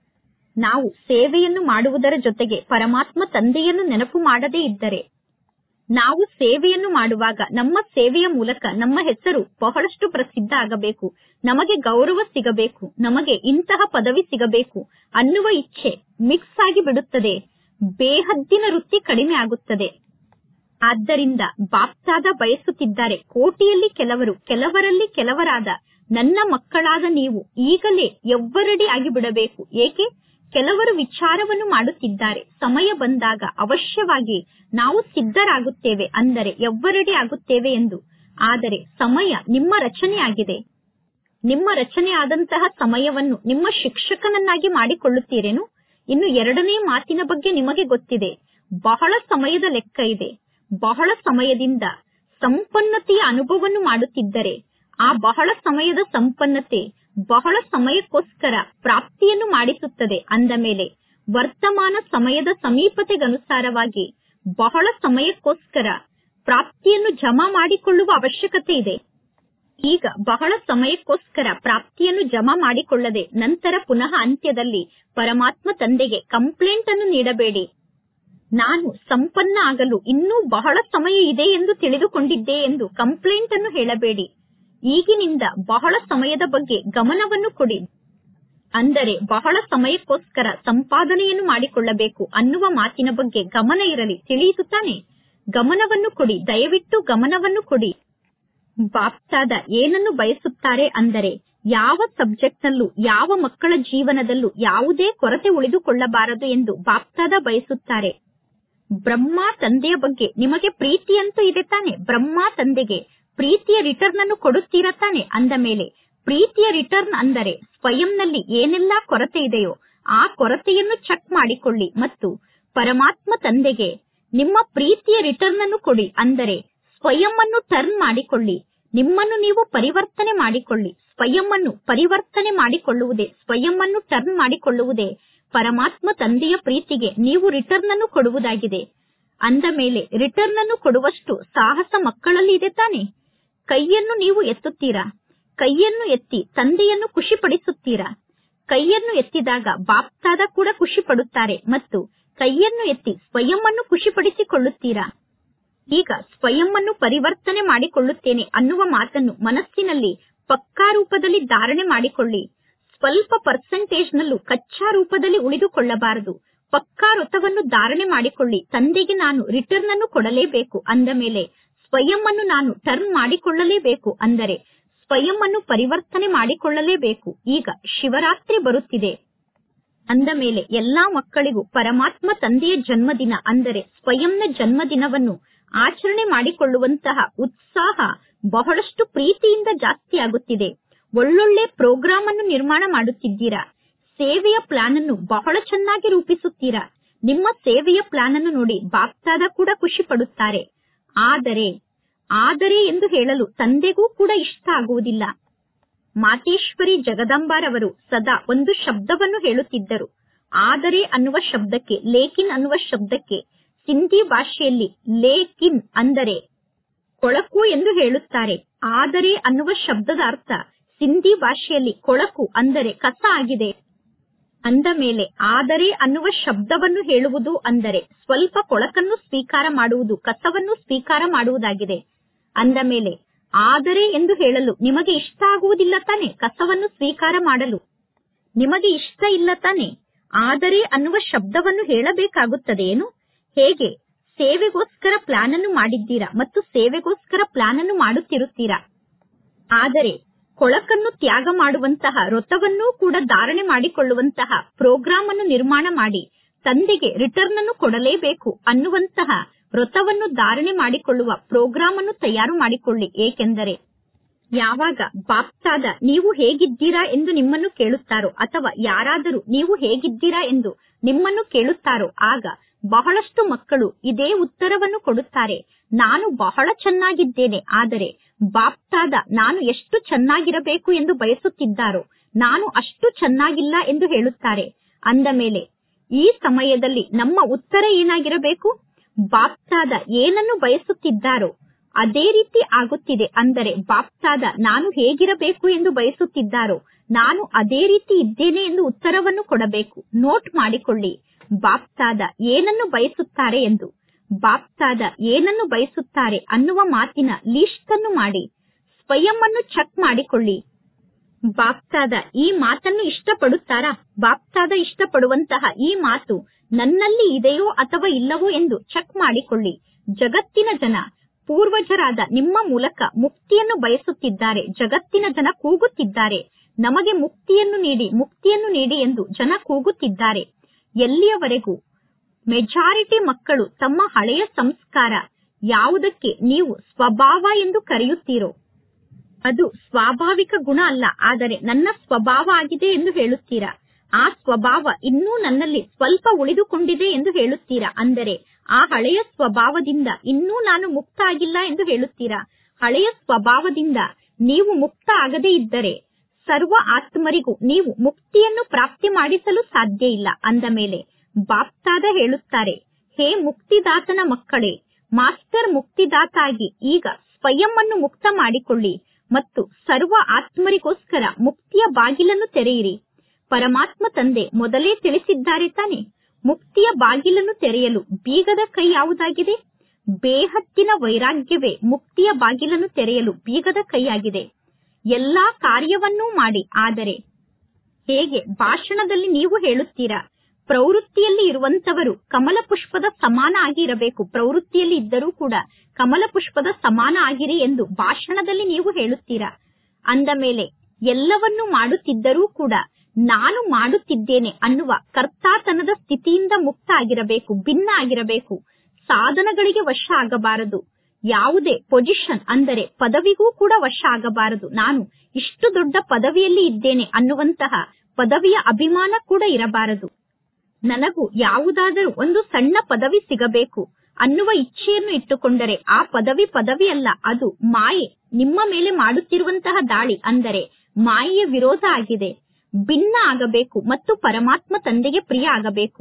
ನಾವು ಸೇವೆಯನ್ನು ಮಾಡುವುದರ ಜೊತೆಗೆ ಪರಮಾತ್ಮ ತಂದೆಯನ್ನು ನೆನಪು ಮಾಡದೇ ಇದ್ದರೆ ನಾವು ಸೇವೆಯನ್ನು ಮಾಡುವಾಗ ನಮ್ಮ ಸೇವೆಯ ಮೂಲಕ ನಮ್ಮ ಹೆಸರು ಬಹಳಷ್ಟು ಪ್ರಸಿದ್ಧ ಆಗಬೇಕು ನಮಗೆ ಗೌರವ ಸಿಗಬೇಕು ನಮಗೆ ಇಂತಹ ಪದವಿ ಸಿಗಬೇಕು ಅನ್ನುವ ಇಚ್ಛೆ ಮಿಕ್ಸ್ ಆಗಿ ಬಿಡುತ್ತದೆ ಬೇಹದ್ದಿನ ವೃತ್ತಿ ಕಡಿಮೆ ಆಗುತ್ತದೆ ಆದ್ದರಿಂದ ಬಾಪ್ತಾದ ಬಯಸುತ್ತಿದ್ದಾರೆ ಕೋಟಿಯಲ್ಲಿ ಕೆಲವರು ಕೆಲವರಲ್ಲಿ ಕೆಲವರಾದ ನನ್ನ ಮಕ್ಕಳಾದ ನೀವು ಈಗಲೇ ಎವ್ವರಡಿ ಆಗಿ ಬಿಡಬೇಕು ಏಕೆ ಕೆಲವರು ವಿಚಾರವನ್ನು ಮಾಡುತ್ತಿದ್ದಾರೆ ಸಮಯ ಬಂದಾಗ ಅವಶ್ಯವಾಗಿ ನಾವು ಸಿದ್ಧರಾಗುತ್ತೇವೆ ಅಂದರೆ ಎವ್ವರಡಿ ಆಗುತ್ತೇವೆ ಎಂದು ಆದರೆ ಸಮಯ ನಿಮ್ಮ ರಚನೆಯಾಗಿದೆ ನಿಮ್ಮ ರಚನೆ ಆದಂತಹ ಸಮಯವನ್ನು ನಿಮ್ಮ ಶಿಕ್ಷಕನನ್ನಾಗಿ ಮಾಡಿಕೊಳ್ಳುತ್ತೀರೇನು ಇನ್ನು ಎರಡನೇ ಮಾತಿನ ಬಗ್ಗೆ ನಿಮಗೆ ಗೊತ್ತಿದೆ ಬಹಳ ಸಮಯದ ಲೆಕ್ಕ ಇದೆ ಬಹಳ ಸಮಯದಿಂದ ಸಂಪನ್ನತೆಯ ಅನುಭವವನ್ನು ಮಾಡುತ್ತಿದ್ದರೆ ಆ ಬಹಳ ಸಮಯದ ಸಂಪನ್ನತೆ ಬಹಳ ಸಮಯಕ್ಕೋಸ್ಕರ ಪ್ರಾಪ್ತಿಯನ್ನು ಮಾಡಿಸುತ್ತದೆ ಅಂದ ಮೇಲೆ ವರ್ತಮಾನ ಸಮಯದ ಸಮೀಪತೆಗನುಸಾರವಾಗಿ ಬಹಳ ಸಮಯಕ್ಕೋಸ್ಕರ ಪ್ರಾಪ್ತಿಯನ್ನು ಜಮಾ ಮಾಡಿಕೊಳ್ಳುವ ಅವಶ್ಯಕತೆ ಇದೆ ಈಗ ಬಹಳ ಸಮಯಕ್ಕೋಸ್ಕರ ಪ್ರಾಪ್ತಿಯನ್ನು ಜಮಾ ಮಾಡಿಕೊಳ್ಳದೆ ನಂತರ ಪುನಃ ಅಂತ್ಯದಲ್ಲಿ ಪರಮಾತ್ಮ ತಂದೆಗೆ ಕಂಪ್ಲೇಂಟ್ ಅನ್ನು ನೀಡಬೇಡಿ ನಾನು ಸಂಪನ್ನ ಆಗಲು ಇನ್ನೂ ಬಹಳ ಸಮಯ ಇದೆ ಎಂದು ತಿಳಿದುಕೊಂಡಿದ್ದೆ ಎಂದು ಕಂಪ್ಲೇಂಟ್ ಅನ್ನು ಹೇಳಬೇಡಿ ಈಗಿನಿಂದ ಬಹಳ ಸಮಯದ ಬಗ್ಗೆ ಗಮನವನ್ನು ಕೊಡಿ ಅಂದರೆ ಬಹಳ ಸಮಯಕ್ಕೋಸ್ಕರ ಸಂಪಾದನೆಯನ್ನು ಮಾಡಿಕೊಳ್ಳಬೇಕು ಅನ್ನುವ ಮಾತಿನ ಬಗ್ಗೆ ಗಮನ ಇರಲಿ ತಿಳಿಯಿತು ತಾನೆ ಗಮನವನ್ನು ಕೊಡಿ ದಯವಿಟ್ಟು ಗಮನವನ್ನು ಕೊಡಿ ಬಾಪ್ತಾದ ಏನನ್ನು ಬಯಸುತ್ತಾರೆ ಅಂದರೆ ಯಾವ ಸಬ್ಜೆಕ್ಟ್ ನಲ್ಲೂ ಯಾವ ಮಕ್ಕಳ ಜೀವನದಲ್ಲೂ ಯಾವುದೇ ಕೊರತೆ ಉಳಿದುಕೊಳ್ಳಬಾರದು ಎಂದು ಬಾಪ್ತಾದ ಬಯಸುತ್ತಾರೆ ಬ್ರಹ್ಮ ತಂದೆಯ ಬಗ್ಗೆ ನಿಮಗೆ ಪ್ರೀತಿ ಅಂತೂ ಇದೆ ತಾನೆ ಬ್ರಹ್ಮ ತಂದೆಗೆ ಪ್ರೀತಿಯ ರಿಟರ್ನ್ ಅನ್ನು ಕೊಡುತ್ತೀರಾ ತಾನೆ ಅಂದ ಮೇಲೆ ಪ್ರೀತಿಯ ರಿಟರ್ನ್ ಅಂದರೆ ಸ್ವಯಂನಲ್ಲಿ ಏನೆಲ್ಲಾ ಕೊರತೆ ಇದೆಯೋ ಆ ಕೊರತೆಯನ್ನು ಚೆಕ್ ಮಾಡಿಕೊಳ್ಳಿ ಮತ್ತು ಪರಮಾತ್ಮ ತಂದೆಗೆ ನಿಮ್ಮ ಪ್ರೀತಿಯ ರಿಟರ್ನ್ ಅನ್ನು ಕೊಡಿ ಅಂದರೆ ಸ್ವಯಂ ಅನ್ನು ಟರ್ನ್ ಮಾಡಿಕೊಳ್ಳಿ ನಿಮ್ಮನ್ನು ನೀವು ಪರಿವರ್ತನೆ ಮಾಡಿಕೊಳ್ಳಿ ಸ್ವಯಂ ಅನ್ನು ಪರಿವರ್ತನೆ ಮಾಡಿಕೊಳ್ಳುವುದೇ ಸ್ವಯಂ ಅನ್ನು ಟರ್ನ್ ಮಾಡಿಕೊಳ್ಳುವುದೇ ಪರಮಾತ್ಮ ತಂದೆಯ ಪ್ರೀತಿಗೆ ನೀವು ರಿಟರ್ನ್ ಅನ್ನು ಕೊಡುವುದಾಗಿದೆ ಅಂದ ಮೇಲೆ ರಿಟರ್ನ್ ಅನ್ನು ಕೊಡುವಷ್ಟು ಸಾಹಸ ಮಕ್ಕಳಲ್ಲಿ ಇದೆ ತಾನೆ ಕೈಯನ್ನು ನೀವು ಎತ್ತುತ್ತೀರಾ ಕೈಯನ್ನು ಎತ್ತಿ ತಂದೆಯನ್ನು ಖುಷಿಪಡಿಸುತ್ತೀರಾ ಕೈಯನ್ನು ಎತ್ತಿದಾಗ ಬಾಪ್ತಾದ ಕೂಡ ಖುಷಿ ಪಡುತ್ತಾರೆ ಮತ್ತು ಕೈಯನ್ನು ಎತ್ತಿ ಸ್ವಯಂ ಅನ್ನು ಖುಷಿಪಡಿಸಿಕೊಳ್ಳುತ್ತೀರಾ ಈಗ ಸ್ವಯಂ ಅನ್ನು ಪರಿವರ್ತನೆ ಮಾಡಿಕೊಳ್ಳುತ್ತೇನೆ ಅನ್ನುವ ಮಾತನ್ನು ಮನಸ್ಸಿನಲ್ಲಿ ಪಕ್ಕಾ ರೂಪದಲ್ಲಿ ಧಾರಣೆ ಮಾಡಿಕೊಳ್ಳಿ ಸ್ವಲ್ಪ ಪರ್ಸೆಂಟೇಜ್ ನಲ್ಲೂ ಕಚ್ಚಾ ರೂಪದಲ್ಲಿ ಉಳಿದುಕೊಳ್ಳಬಾರದು ಪಕ್ಕಾ ವೃತವನ್ನು ಧಾರಣೆ ಮಾಡಿಕೊಳ್ಳಿ ತಂದೆಗೆ ನಾನು ರಿಟರ್ನ್ ಅನ್ನು ಕೊಡಲೇಬೇಕು ಅಂದ ಮೇಲೆ ಸ್ವಯಂ ಅನ್ನು ನಾನು ಟರ್ನ್ ಮಾಡಿಕೊಳ್ಳಲೇಬೇಕು ಅಂದರೆ ಸ್ವಯಂ ಅನ್ನು ಪರಿವರ್ತನೆ ಮಾಡಿಕೊಳ್ಳಲೇಬೇಕು ಈಗ ಶಿವರಾತ್ರಿ ಬರುತ್ತಿದೆ ಅಂದ ಮೇಲೆ ಎಲ್ಲಾ ಮಕ್ಕಳಿಗೂ ಪರಮಾತ್ಮ ತಂದೆಯ ಜನ್ಮದಿನ ಅಂದರೆ ಸ್ವಯಂನ ಜನ್ಮದಿನವನ್ನು ಆಚರಣೆ ಮಾಡಿಕೊಳ್ಳುವಂತಹ ಉತ್ಸಾಹ ಬಹಳಷ್ಟು ಪ್ರೀತಿಯಿಂದ ಜಾಸ್ತಿ ಆಗುತ್ತಿದೆ ಒಳ್ಳೊಳ್ಳೆ ಪ್ರೋಗ್ರಾಂ ಅನ್ನು ನಿರ್ಮಾಣ ಮಾಡುತ್ತಿದ್ದೀರಾ ಸೇವೆಯ ಪ್ಲಾನ್ ಅನ್ನು ಬಹಳ ಚೆನ್ನಾಗಿ ರೂಪಿಸುತ್ತೀರಾ ನಿಮ್ಮ ಸೇವೆಯ ಪ್ಲಾನ್ ಅನ್ನು ನೋಡಿ ಬಾಪ್ತಾದ ಕೂಡ ಖುಷಿ ಪಡುತ್ತಾರೆ ಆದರೆ ಆದರೆ ಎಂದು ಹೇಳಲು ತಂದೆಗೂ ಕೂಡ ಇಷ್ಟ ಆಗುವುದಿಲ್ಲ ಮಾತೇಶ್ವರಿ ಜಗದಂಬಾರವರು ಸದಾ ಒಂದು ಶಬ್ದವನ್ನು ಹೇಳುತ್ತಿದ್ದರು ಆದರೆ ಅನ್ನುವ ಶಬ್ದಕ್ಕೆ ಲೇಕಿನ್ ಅನ್ನುವ ಶಬ್ದಕ್ಕೆ ಸಿಂಧಿ ಭಾಷೆಯಲ್ಲಿ ಲೇಕಿನ್ ಅಂದರೆ ಕೊಳಕು ಎಂದು ಹೇಳುತ್ತಾರೆ ಆದರೆ ಅನ್ನುವ ಶಬ್ದದ ಅರ್ಥ ಸಿಂಧಿ ಭಾಷೆಯಲ್ಲಿ ಕೊಳಕು ಅಂದರೆ ಕಸ ಆಗಿದೆ ಅಂದ ಮೇಲೆ ಆದರೆ ಅನ್ನುವ ಶಬ್ದವನ್ನು ಹೇಳುವುದು ಅಂದರೆ ಸ್ವಲ್ಪ ಕೊಳಕನ್ನು ಸ್ವೀಕಾರ ಮಾಡುವುದು ಕಸವನ್ನು ಸ್ವೀಕಾರ ಮಾಡುವುದಾಗಿದೆ ಅಂದ ಮೇಲೆ ಆದರೆ ಎಂದು ಹೇಳಲು ನಿಮಗೆ ಇಷ್ಟ ಆಗುವುದಿಲ್ಲ ತಾನೆ ಕಸವನ್ನು ಸ್ವೀಕಾರ ಮಾಡಲು ನಿಮಗೆ ಇಷ್ಟ ಇಲ್ಲ ತಾನೆ ಆದರೆ ಅನ್ನುವ ಶಬ್ದವನ್ನು ಹೇಳಬೇಕಾಗುತ್ತದೇನು ಹೇಗೆ ಸೇವೆಗೋಸ್ಕರ ಪ್ಲಾನ್ ಅನ್ನು ಮಾಡಿದ್ದೀರಾ ಮತ್ತು ಸೇವೆಗೋಸ್ಕರ ಪ್ಲಾನ್ ಅನ್ನು ಮಾಡುತ್ತಿರುತ್ತೀರಾ ಆದರೆ ಕೊಳಕನ್ನು ತ್ಯಾಗ ಮಾಡುವಂತಹ ವ್ರತವನ್ನೂ ಕೂಡ ಧಾರಣೆ ಮಾಡಿಕೊಳ್ಳುವಂತಹ ಪ್ರೋಗ್ರಾಂ ಅನ್ನು ನಿರ್ಮಾಣ ಮಾಡಿ ತಂದೆಗೆ ರಿಟರ್ನ್ ಅನ್ನು ಕೊಡಲೇಬೇಕು ಅನ್ನುವಂತಹ ವ್ರತವನ್ನು ಧಾರಣೆ ಮಾಡಿಕೊಳ್ಳುವ ಪ್ರೋಗ್ರಾಂ ಅನ್ನು ತಯಾರು ಮಾಡಿಕೊಳ್ಳಿ ಏಕೆಂದರೆ ಯಾವಾಗ ಬಾಪ್ತಾದ ನೀವು ಹೇಗಿದ್ದೀರಾ ಎಂದು ನಿಮ್ಮನ್ನು ಕೇಳುತ್ತಾರೋ ಅಥವಾ ಯಾರಾದರೂ ನೀವು ಹೇಗಿದ್ದೀರಾ ಎಂದು ನಿಮ್ಮನ್ನು ಕೇಳುತ್ತಾರೋ ಆಗ ಬಹಳಷ್ಟು ಮಕ್ಕಳು ಇದೇ ಉತ್ತರವನ್ನು ಕೊಡುತ್ತಾರೆ ನಾನು ಬಹಳ ಚೆನ್ನಾಗಿದ್ದೇನೆ ಆದರೆ ಬಾಪ್ತಾದ ನಾನು ಎಷ್ಟು ಚೆನ್ನಾಗಿರಬೇಕು ಎಂದು ಬಯಸುತ್ತಿದ್ದಾರೋ ನಾನು ಅಷ್ಟು ಚೆನ್ನಾಗಿಲ್ಲ ಎಂದು ಹೇಳುತ್ತಾರೆ ಅಂದ ಮೇಲೆ ಈ ಸಮಯದಲ್ಲಿ ನಮ್ಮ ಉತ್ತರ ಏನಾಗಿರಬೇಕು ಬಾಪ್ತಾದ ಏನನ್ನು ಬಯಸುತ್ತಿದ್ದಾರೋ ಅದೇ ರೀತಿ ಆಗುತ್ತಿದೆ ಅಂದರೆ ಬಾಪ್ತಾದ ನಾನು ಹೇಗಿರಬೇಕು ಎಂದು ಬಯಸುತ್ತಿದ್ದಾರೋ ನಾನು ಅದೇ ರೀತಿ ಇದ್ದೇನೆ ಎಂದು ಉತ್ತರವನ್ನು ಕೊಡಬೇಕು ನೋಟ್ ಮಾಡಿಕೊಳ್ಳಿ ಬಾಪ್ತಾದ ಏನನ್ನು ಬಯಸುತ್ತಾರೆ ಎಂದು ಬಾಪ್ತಾದ ಏನನ್ನು ಬಯಸುತ್ತಾರೆ ಅನ್ನುವ ಮಾತಿನ ಲೀಸ್ಟ್ ಅನ್ನು ಮಾಡಿ ಸ್ವಯಂ ಅನ್ನು ಚೆಕ್ ಮಾಡಿಕೊಳ್ಳಿ ಬಾಪ್ತಾದ ಈ ಮಾತನ್ನು ಇಷ್ಟಪಡುತ್ತಾರಾ ಬಾಪ್ತಾದ ಇಷ್ಟಪಡುವಂತಹ ಈ ಮಾತು ನನ್ನಲ್ಲಿ ಇದೆಯೋ ಅಥವಾ ಇಲ್ಲವೋ ಎಂದು ಚೆಕ್ ಮಾಡಿಕೊಳ್ಳಿ ಜಗತ್ತಿನ ಜನ ಪೂರ್ವಜರಾದ ನಿಮ್ಮ ಮೂಲಕ ಮುಕ್ತಿಯನ್ನು ಬಯಸುತ್ತಿದ್ದಾರೆ ಜಗತ್ತಿನ ಜನ ಕೂಗುತ್ತಿದ್ದಾರೆ ನಮಗೆ ಮುಕ್ತಿಯನ್ನು ನೀಡಿ ಮುಕ್ತಿಯನ್ನು ನೀಡಿ ಎಂದು ಜನ ಕೂಗುತ್ತಿದ್ದಾರೆ ಎಲ್ಲಿಯವರೆಗೂ ಮೆಜಾರಿಟಿ ಮಕ್ಕಳು ತಮ್ಮ ಹಳೆಯ ಸಂಸ್ಕಾರ ಯಾವುದಕ್ಕೆ ನೀವು ಸ್ವಭಾವ ಎಂದು ಕರೆಯುತ್ತೀರೋ ಅದು ಸ್ವಾಭಾವಿಕ ಗುಣ ಅಲ್ಲ ಆದರೆ ನನ್ನ ಸ್ವಭಾವ ಆಗಿದೆ ಎಂದು ಹೇಳುತ್ತೀರಾ ಆ ಸ್ವಭಾವ ಇನ್ನೂ ನನ್ನಲ್ಲಿ ಸ್ವಲ್ಪ ಉಳಿದುಕೊಂಡಿದೆ ಎಂದು ಹೇಳುತ್ತೀರಾ ಅಂದರೆ ಆ ಹಳೆಯ ಸ್ವಭಾವದಿಂದ ಇನ್ನೂ ನಾನು ಮುಕ್ತ ಆಗಿಲ್ಲ ಎಂದು ಹೇಳುತ್ತೀರಾ ಹಳೆಯ ಸ್ವಭಾವದಿಂದ ನೀವು ಮುಕ್ತ ಆಗದೇ ಇದ್ದರೆ ಸರ್ವ ಆತ್ಮರಿಗೂ ನೀವು ಮುಕ್ತಿಯನ್ನು ಪ್ರಾಪ್ತಿ ಮಾಡಿಸಲು ಸಾಧ್ಯ ಇಲ್ಲ ಅಂದ ಮೇಲೆ ಬಾಪ್ತಾದ ಹೇಳುತ್ತಾರೆ ಹೇ ಮುಕ್ತಿದಾತನ ಮಕ್ಕಳೇ ಮಾಸ್ಟರ್ ಮುಕ್ತಿದಾತ ಆಗಿ ಈಗ ಸ್ವಯಂ ಅನ್ನು ಮುಕ್ತ ಮಾಡಿಕೊಳ್ಳಿ ಮತ್ತು ಸರ್ವ ಆತ್ಮರಿಗೋಸ್ಕರ ಮುಕ್ತಿಯ ಬಾಗಿಲನ್ನು ತೆರೆಯಿರಿ ಪರಮಾತ್ಮ ತಂದೆ ಮೊದಲೇ ತಿಳಿಸಿದ್ದಾರೆ ತಾನೆ ಮುಕ್ತಿಯ ಬಾಗಿಲನ್ನು ತೆರೆಯಲು ಬೀಗದ ಕೈ ಯಾವುದಾಗಿದೆ ಬೇಹದ್ದಿನ ವೈರಾಗ್ಯವೇ ಮುಕ್ತಿಯ ಬಾಗಿಲನ್ನು ತೆರೆಯಲು ಬೀಗದ ಕೈಯಾಗಿದೆ ಎಲ್ಲಾ ಕಾರ್ಯವನ್ನೂ ಮಾಡಿ ಆದರೆ ಹೇಗೆ ಭಾಷಣದಲ್ಲಿ ನೀವು ಹೇಳುತ್ತೀರಾ ಪ್ರವೃತ್ತಿಯಲ್ಲಿ ಇರುವಂತವರು ಕಮಲ ಪುಷ್ಪದ ಸಮಾನ ಆಗಿ ಇರಬೇಕು ಪ್ರವೃತ್ತಿಯಲ್ಲಿ ಇದ್ದರೂ ಕೂಡ ಕಮಲ ಪುಷ್ಪದ ಸಮಾನ ಆಗಿರಿ ಎಂದು ಭಾಷಣದಲ್ಲಿ ನೀವು ಹೇಳುತ್ತೀರಾ ಅಂದ ಮೇಲೆ ಎಲ್ಲವನ್ನೂ ಮಾಡುತ್ತಿದ್ದರೂ ಕೂಡ ನಾನು ಮಾಡುತ್ತಿದ್ದೇನೆ ಅನ್ನುವ ಕರ್ತಾತನದ ಸ್ಥಿತಿಯಿಂದ ಮುಕ್ತ ಆಗಿರಬೇಕು ಭಿನ್ನ ಆಗಿರಬೇಕು ಸಾಧನಗಳಿಗೆ ವಶ ಆಗಬಾರದು ಯಾವುದೇ ಪೊಸಿಷನ್ ಅಂದರೆ ಪದವಿಗೂ ಕೂಡ ವಶ ಆಗಬಾರದು ನಾನು ಇಷ್ಟು ದೊಡ್ಡ ಪದವಿಯಲ್ಲಿ ಇದ್ದೇನೆ ಅನ್ನುವಂತಹ ಪದವಿಯ ಅಭಿಮಾನ ಕೂಡ ಇರಬಾರದು ನನಗೂ ಯಾವುದಾದರೂ ಒಂದು ಸಣ್ಣ ಪದವಿ ಸಿಗಬೇಕು ಅನ್ನುವ ಇಚ್ಛೆಯನ್ನು ಇಟ್ಟುಕೊಂಡರೆ ಆ ಪದವಿ ಪದವಿ ಅಲ್ಲ ಅದು ಮಾಯೆ ನಿಮ್ಮ ಮೇಲೆ ಮಾಡುತ್ತಿರುವಂತಹ ದಾಳಿ ಅಂದರೆ ಮಾಯೆಯ ವಿರೋಧ ಆಗಿದೆ ಭಿನ್ನ ಆಗಬೇಕು ಮತ್ತು ಪರಮಾತ್ಮ ತಂದೆಗೆ ಪ್ರಿಯ ಆಗಬೇಕು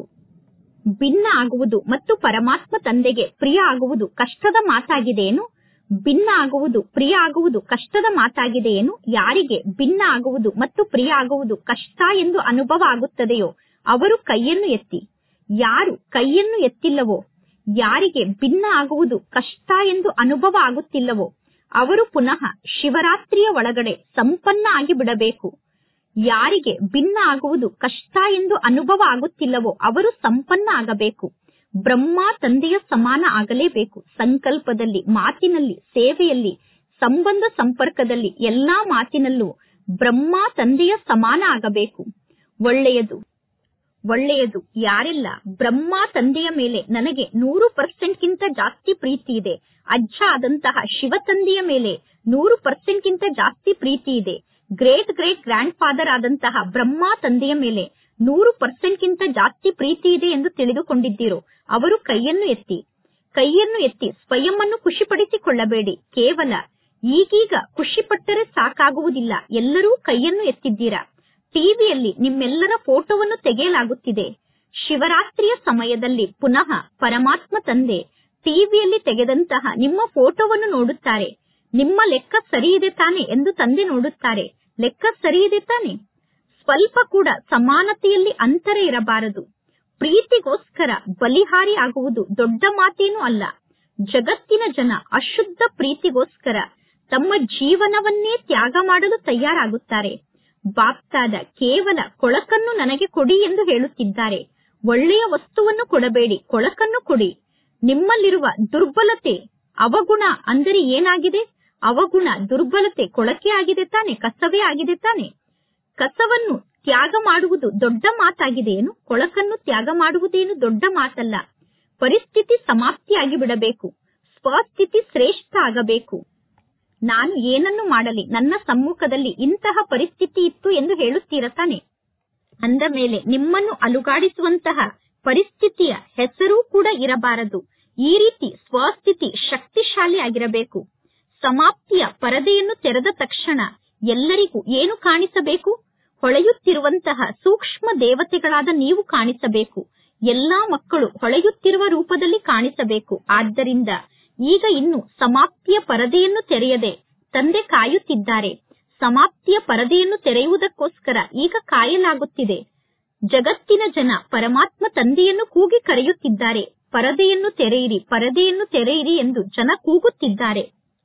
ಭಿನ್ನ ಆಗುವುದು ಮತ್ತು ಪರಮಾತ್ಮ ತಂದೆಗೆ ಪ್ರಿಯ ಆಗುವುದು ಕಷ್ಟದ ಮಾತಾಗಿದೆಯೇನು ಭಿನ್ನ ಆಗುವುದು ಪ್ರಿಯ ಆಗುವುದು ಕಷ್ಟದ ಮಾತಾಗಿದೆಯೇನು ಯಾರಿಗೆ ಭಿನ್ನ ಆಗುವುದು ಮತ್ತು ಪ್ರಿಯ ಆಗುವುದು ಕಷ್ಟ ಎಂದು ಅನುಭವ ಆಗುತ್ತದೆಯೋ ಅವರು ಕೈಯನ್ನು ಎತ್ತಿ ಯಾರು ಕೈಯನ್ನು ಎತ್ತಿಲ್ಲವೋ ಯಾರಿಗೆ ಭಿನ್ನ ಆಗುವುದು ಕಷ್ಟ ಎಂದು ಅನುಭವ ಆಗುತ್ತಿಲ್ಲವೋ ಅವರು ಪುನಃ ಶಿವರಾತ್ರಿಯ ಒಳಗಡೆ ಸಂಪನ್ನ ಆಗಿ ಬಿಡಬೇಕು ಯಾರಿಗೆ ಭಿನ್ನ ಆಗುವುದು ಕಷ್ಟ ಎಂದು ಅನುಭವ ಆಗುತ್ತಿಲ್ಲವೋ ಅವರು ಸಂಪನ್ನ ಆಗಬೇಕು ಬ್ರಹ್ಮ ತಂದೆಯ ಸಮಾನ ಆಗಲೇಬೇಕು ಸಂಕಲ್ಪದಲ್ಲಿ ಮಾತಿನಲ್ಲಿ ಸೇವೆಯಲ್ಲಿ ಸಂಬಂಧ ಸಂಪರ್ಕದಲ್ಲಿ ಎಲ್ಲಾ ಮಾತಿನಲ್ಲೂ ಬ್ರಹ್ಮ ತಂದೆಯ ಸಮಾನ ಆಗಬೇಕು ಒಳ್ಳೆಯದು ಒಳ್ಳೆಯದು ಯಾರೆಲ್ಲ ಬ್ರಹ್ಮ ತಂದೆಯ ಮೇಲೆ ನನಗೆ ನೂರು ಪರ್ಸೆಂಟ್ಗಿಂತ ಜಾಸ್ತಿ ಪ್ರೀತಿ ಇದೆ ಅಜ್ಜ ಆದಂತಹ ಶಿವ ತಂದೆಯ ಮೇಲೆ ನೂರು ಪರ್ಸೆಂಟ್ಗಿಂತ ಜಾಸ್ತಿ ಪ್ರೀತಿ ಇದೆ ಗ್ರೇಟ್ ಗ್ರೇಟ್ ಗ್ರ್ಯಾಂಡ್ ಫಾದರ್ ಆದಂತಹ ಬ್ರಹ್ಮ ತಂದೆಯ ಮೇಲೆ ನೂರು ಪರ್ಸೆಂಟ್ಗಿಂತ ಜಾಸ್ತಿ ಪ್ರೀತಿ ಇದೆ ಎಂದು ತಿಳಿದುಕೊಂಡಿದ್ದೀರೋ ಅವರು ಕೈಯನ್ನು ಎತ್ತಿ ಕೈಯನ್ನು ಎತ್ತಿ ಸ್ವಯಂವನ್ನು ಖುಷಿಪಡಿಸಿಕೊಳ್ಳಬೇಡಿ ಕೇವಲ ಈಗೀಗ ಖುಷಿಪಟ್ಟರೆ ಸಾಕಾಗುವುದಿಲ್ಲ ಎಲ್ಲರೂ ಕೈಯನ್ನು ಎತ್ತಿದ್ದೀರಾ ಟಿವಿಯಲ್ಲಿ ನಿಮ್ಮೆಲ್ಲರ ಫೋಟೋವನ್ನು ತೆಗೆಯಲಾಗುತ್ತಿದೆ ಶಿವರಾತ್ರಿಯ ಸಮಯದಲ್ಲಿ ಪುನಃ ಪರಮಾತ್ಮ ತಂದೆ ಟಿವಿಯಲ್ಲಿ ತೆಗೆದಂತಹ ನಿಮ್ಮ ಫೋಟೋವನ್ನು ನೋಡುತ್ತಾರೆ ನಿಮ್ಮ ಲೆಕ್ಕ ಸರಿ ಇದೆ ತಾನೆ ಎಂದು ತಂದೆ ನೋಡುತ್ತಾರೆ ಲೆಕ್ಕ ಸರಿ ಇದೆ ತಾನೆ ಸ್ವಲ್ಪ ಕೂಡ ಸಮಾನತೆಯಲ್ಲಿ ಅಂತರ ಇರಬಾರದು ಪ್ರೀತಿಗೋಸ್ಕರ ಬಲಿಹಾರಿ ಆಗುವುದು ದೊಡ್ಡ ಮಾತೇನೂ ಅಲ್ಲ ಜಗತ್ತಿನ ಜನ ಅಶುದ್ಧ ಪ್ರೀತಿಗೋಸ್ಕರ ತಮ್ಮ ಜೀವನವನ್ನೇ ತ್ಯಾಗ ಮಾಡಲು ತಯಾರಾಗುತ್ತಾರೆ ಬಾಪ್ತಾದ ಕೇವಲ ಕೊಳಕನ್ನು ನನಗೆ ಕೊಡಿ ಎಂದು ಹೇಳುತ್ತಿದ್ದಾರೆ ಒಳ್ಳೆಯ ವಸ್ತುವನ್ನು ಕೊಡಬೇಡಿ ಕೊಳಕನ್ನು ಕೊಡಿ ನಿಮ್ಮಲ್ಲಿರುವ ದುರ್ಬಲತೆ ಅವಗುಣ ಅಂದರೆ ಏನಾಗಿದೆ ಅವಗುಣ ದುರ್ಬಲತೆ ಕೊಳಕೆ ಆಗಿದೆ ತಾನೆ ಕಸವೇ ಆಗಿದೆ ತಾನೆ ಕಸವನ್ನು ತ್ಯಾಗ ಮಾಡುವುದು ದೊಡ್ಡ ಮಾತಾಗಿದೆಯೇನು ಕೊಳಕನ್ನು ತ್ಯಾಗ ಮಾಡುವುದೇನು ದೊಡ್ಡ ಮಾತಲ್ಲ ಪರಿಸ್ಥಿತಿ ಸಮಾಪ್ತಿಯಾಗಿ ಬಿಡಬೇಕು ಸ್ವಸ್ಥಿತಿ ಶ್ರೇಷ್ಠ ಆಗಬೇಕು ನಾನು ಏನನ್ನು ಮಾಡಲಿ ನನ್ನ ಸಮ್ಮುಖದಲ್ಲಿ ಇಂತಹ ಪರಿಸ್ಥಿತಿ ಇತ್ತು ಎಂದು ಹೇಳುತ್ತೀರ ತಾನೆ ಅಂದ ಮೇಲೆ ನಿಮ್ಮನ್ನು ಅಲುಗಾಡಿಸುವಂತಹ ಪರಿಸ್ಥಿತಿಯ ಹೆಸರೂ ಕೂಡ ಇರಬಾರದು ಈ ರೀತಿ ಸ್ವಸ್ಥಿತಿ ಶಕ್ತಿಶಾಲಿ ಆಗಿರಬೇಕು ಸಮಾಪ್ತಿಯ ಪರದೆಯನ್ನು ತೆರೆದ ತಕ್ಷಣ ಎಲ್ಲರಿಗೂ ಏನು ಕಾಣಿಸಬೇಕು ಹೊಳೆಯುತ್ತಿರುವಂತಹ ಸೂಕ್ಷ್ಮ ದೇವತೆಗಳಾದ ನೀವು ಕಾಣಿಸಬೇಕು ಎಲ್ಲಾ ಮಕ್ಕಳು ಹೊಳೆಯುತ್ತಿರುವ ರೂಪದಲ್ಲಿ ಕಾಣಿಸಬೇಕು ಆದ್ದರಿಂದ ಈಗ ಇನ್ನು ಸಮಾಪ್ತಿಯ ಪರದೆಯನ್ನು ತೆರೆಯದೆ ತಂದೆ ಕಾಯುತ್ತಿದ್ದಾರೆ ಸಮಾಪ್ತಿಯ ಪರದೆಯನ್ನು ತೆರೆಯುವುದಕ್ಕೋಸ್ಕರ ಈಗ ಕಾಯಲಾಗುತ್ತಿದೆ ಜಗತ್ತಿನ ಜನ ಪರಮಾತ್ಮ ತಂದೆಯನ್ನು ಕೂಗಿ ಕರೆಯುತ್ತಿದ್ದಾರೆ ಪರದೆಯನ್ನು ತೆರೆಯಿರಿ ಪರದೆಯನ್ನು ತೆರೆಯಿರಿ ಎಂದು ಜನ ಕೂಗುತ್ತಿದ್ದಾರೆ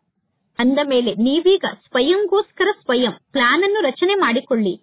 ಅಂದ ಮೇಲೆ ನೀವೀಗ ಸ್ವಯಂಗೋಸ್ಕರ ಸ್ವಯಂ ಪ್ಲಾನ್ ಅನ್ನು ರಚನೆ ಮಾಡಿಕೊಳ್ಳಿ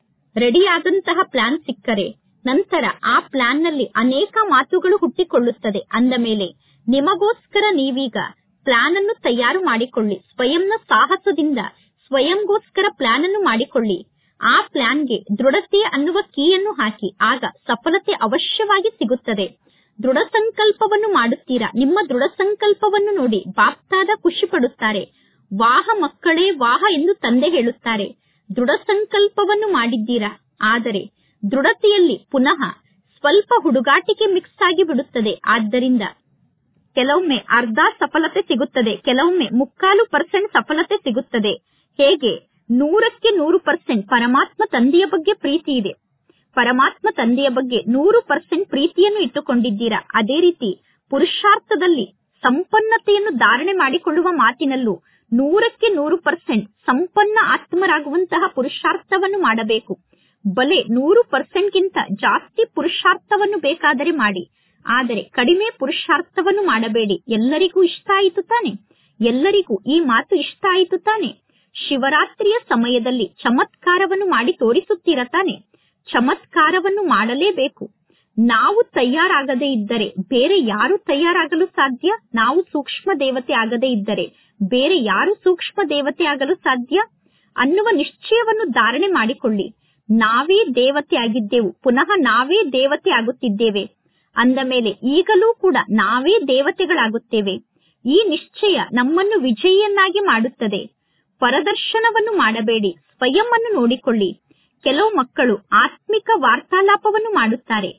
ರೆಡಿಯಾದಂತಹ ಪ್ಲಾನ್ ಸಿಕ್ಕರೆ ನಂತರ ಆ ಪ್ಲಾನ್ ನಲ್ಲಿ ಅನೇಕ ಮಾತುಗಳು ಹುಟ್ಟಿಕೊಳ್ಳುತ್ತದೆ ಅಂದ ಮೇಲೆ ನಿಮಗೋಸ್ಕರ ನೀವೀಗ ಪ್ಲಾನ್ ಅನ್ನು ತಯಾರು ಮಾಡಿಕೊಳ್ಳಿ ಸ್ವಯಂನ ಸಾಹಸದಿಂದ ಸ್ವಯಂಗೋಸ್ಕರ ಪ್ಲಾನ್ ಅನ್ನು ಮಾಡಿಕೊಳ್ಳಿ ಆ ಪ್ಲಾನ್ಗೆ ದೃಢತೆ ಅನ್ನುವ ಕೀಯನ್ನು ಹಾಕಿ ಆಗ ಸಫಲತೆ ಅವಶ್ಯವಾಗಿ ಸಿಗುತ್ತದೆ ದೃಢ ಸಂಕಲ್ಪವನ್ನು ಮಾಡುತ್ತೀರಾ ನಿಮ್ಮ ದೃಢ ಸಂಕಲ್ಪವನ್ನು ನೋಡಿ ಬಾಪ್ತಾದ ಖುಷಿ ಪಡುತ್ತಾರೆ ವಾಹ ಮಕ್ಕಳೇ ವಾಹ ಎಂದು ತಂದೆ ಹೇಳುತ್ತಾರೆ ದೃಢ ಸಂಕಲ್ಪವನ್ನು ಮಾಡಿದ್ದೀರಾ ಆದರೆ ದೃಢತೆಯಲ್ಲಿ ಪುನಃ ಸ್ವಲ್ಪ ಹುಡುಗಾಟಿಕೆ ಮಿಕ್ಸ್ ಆಗಿ ಬಿಡುತ್ತದೆ ಆದ್ದರಿಂದ ಕೆಲವೊಮ್ಮೆ ಅರ್ಧ ಸಫಲತೆ ಸಿಗುತ್ತದೆ ಕೆಲವೊಮ್ಮೆ ಮುಕ್ಕಾಲು ಪರ್ಸೆಂಟ್ ಸಫಲತೆ ಸಿಗುತ್ತದೆ ಹೇಗೆ ನೂರಕ್ಕೆ ನೂರು ಪರ್ಸೆಂಟ್ ಪರಮಾತ್ಮ ತಂದೆಯ ಬಗ್ಗೆ ಪ್ರೀತಿ ಇದೆ ಪರಮಾತ್ಮ ತಂದೆಯ ಬಗ್ಗೆ ನೂರು ಪರ್ಸೆಂಟ್ ಪ್ರೀತಿಯನ್ನು ಇಟ್ಟುಕೊಂಡಿದ್ದೀರಾ ಅದೇ ರೀತಿ ಪುರುಷಾರ್ಥದಲ್ಲಿ ಸಂಪನ್ನತೆಯನ್ನು ಧಾರಣೆ ಮಾಡಿಕೊಳ್ಳುವ ಮಾತಿನಲ್ಲೂ ನೂರಕ್ಕೆ ನೂರು ಪರ್ಸೆಂಟ್ ಸಂಪನ್ನ ಆತ್ಮರಾಗುವಂತಹ ಪುರುಷಾರ್ಥವನ್ನು ಮಾಡಬೇಕು ಬಲೆ ನೂರು ಪರ್ಸೆಂಟ್ಗಿಂತ ಜಾಸ್ತಿ ಪುರುಷಾರ್ಥವನ್ನು ಬೇಕಾದರೆ ಮಾಡಿ ಆದರೆ ಕಡಿಮೆ ಪುರುಷಾರ್ಥವನ್ನು ಮಾಡಬೇಡಿ ಎಲ್ಲರಿಗೂ ಇಷ್ಟ ಆಯಿತು ತಾನೆ ಎಲ್ಲರಿಗೂ ಈ ಮಾತು ಇಷ್ಟ ಆಯಿತು ತಾನೆ ಶಿವರಾತ್ರಿಯ ಸಮಯದಲ್ಲಿ ಚಮತ್ಕಾರವನ್ನು ಮಾಡಿ ತೋರಿಸುತ್ತೀರ ತಾನೆ ಚಮತ್ಕಾರವನ್ನು ಮಾಡಲೇಬೇಕು ನಾವು ತಯಾರಾಗದೇ ಇದ್ದರೆ ಬೇರೆ ಯಾರು ತಯಾರಾಗಲು ಸಾಧ್ಯ ನಾವು ಸೂಕ್ಷ್ಮ ದೇವತೆ ಆಗದೇ ಇದ್ದರೆ ಬೇರೆ ಯಾರು ಸೂಕ್ಷ್ಮ ದೇವತೆ ಆಗಲು ಸಾಧ್ಯ ಅನ್ನುವ ನಿಶ್ಚಯವನ್ನು ಧಾರಣೆ ಮಾಡಿಕೊಳ್ಳಿ ನಾವೇ ದೇವತೆ ಆಗಿದ್ದೆವು ಪುನಃ ನಾವೇ ದೇವತೆ ಆಗುತ್ತಿದ್ದೇವೆ ಅಂದ ಮೇಲೆ ಈಗಲೂ ಕೂಡ ನಾವೇ ದೇವತೆಗಳಾಗುತ್ತೇವೆ ಈ ನಿಶ್ಚಯ ನಮ್ಮನ್ನು ವಿಜಯಿಯನ್ನಾಗಿ ಮಾಡುತ್ತದೆ ಪರದರ್ಶನವನ್ನು ಮಾಡಬೇಡಿ ಸ್ವಯಂ ಅನ್ನು ನೋಡಿಕೊಳ್ಳಿ ಕೆಲವು ಮಕ್ಕಳು ಆತ್ಮಿಕ ವಾರ್ತಾಲಾಪವನ್ನು ಮಾಡುತ್ತಾರೆ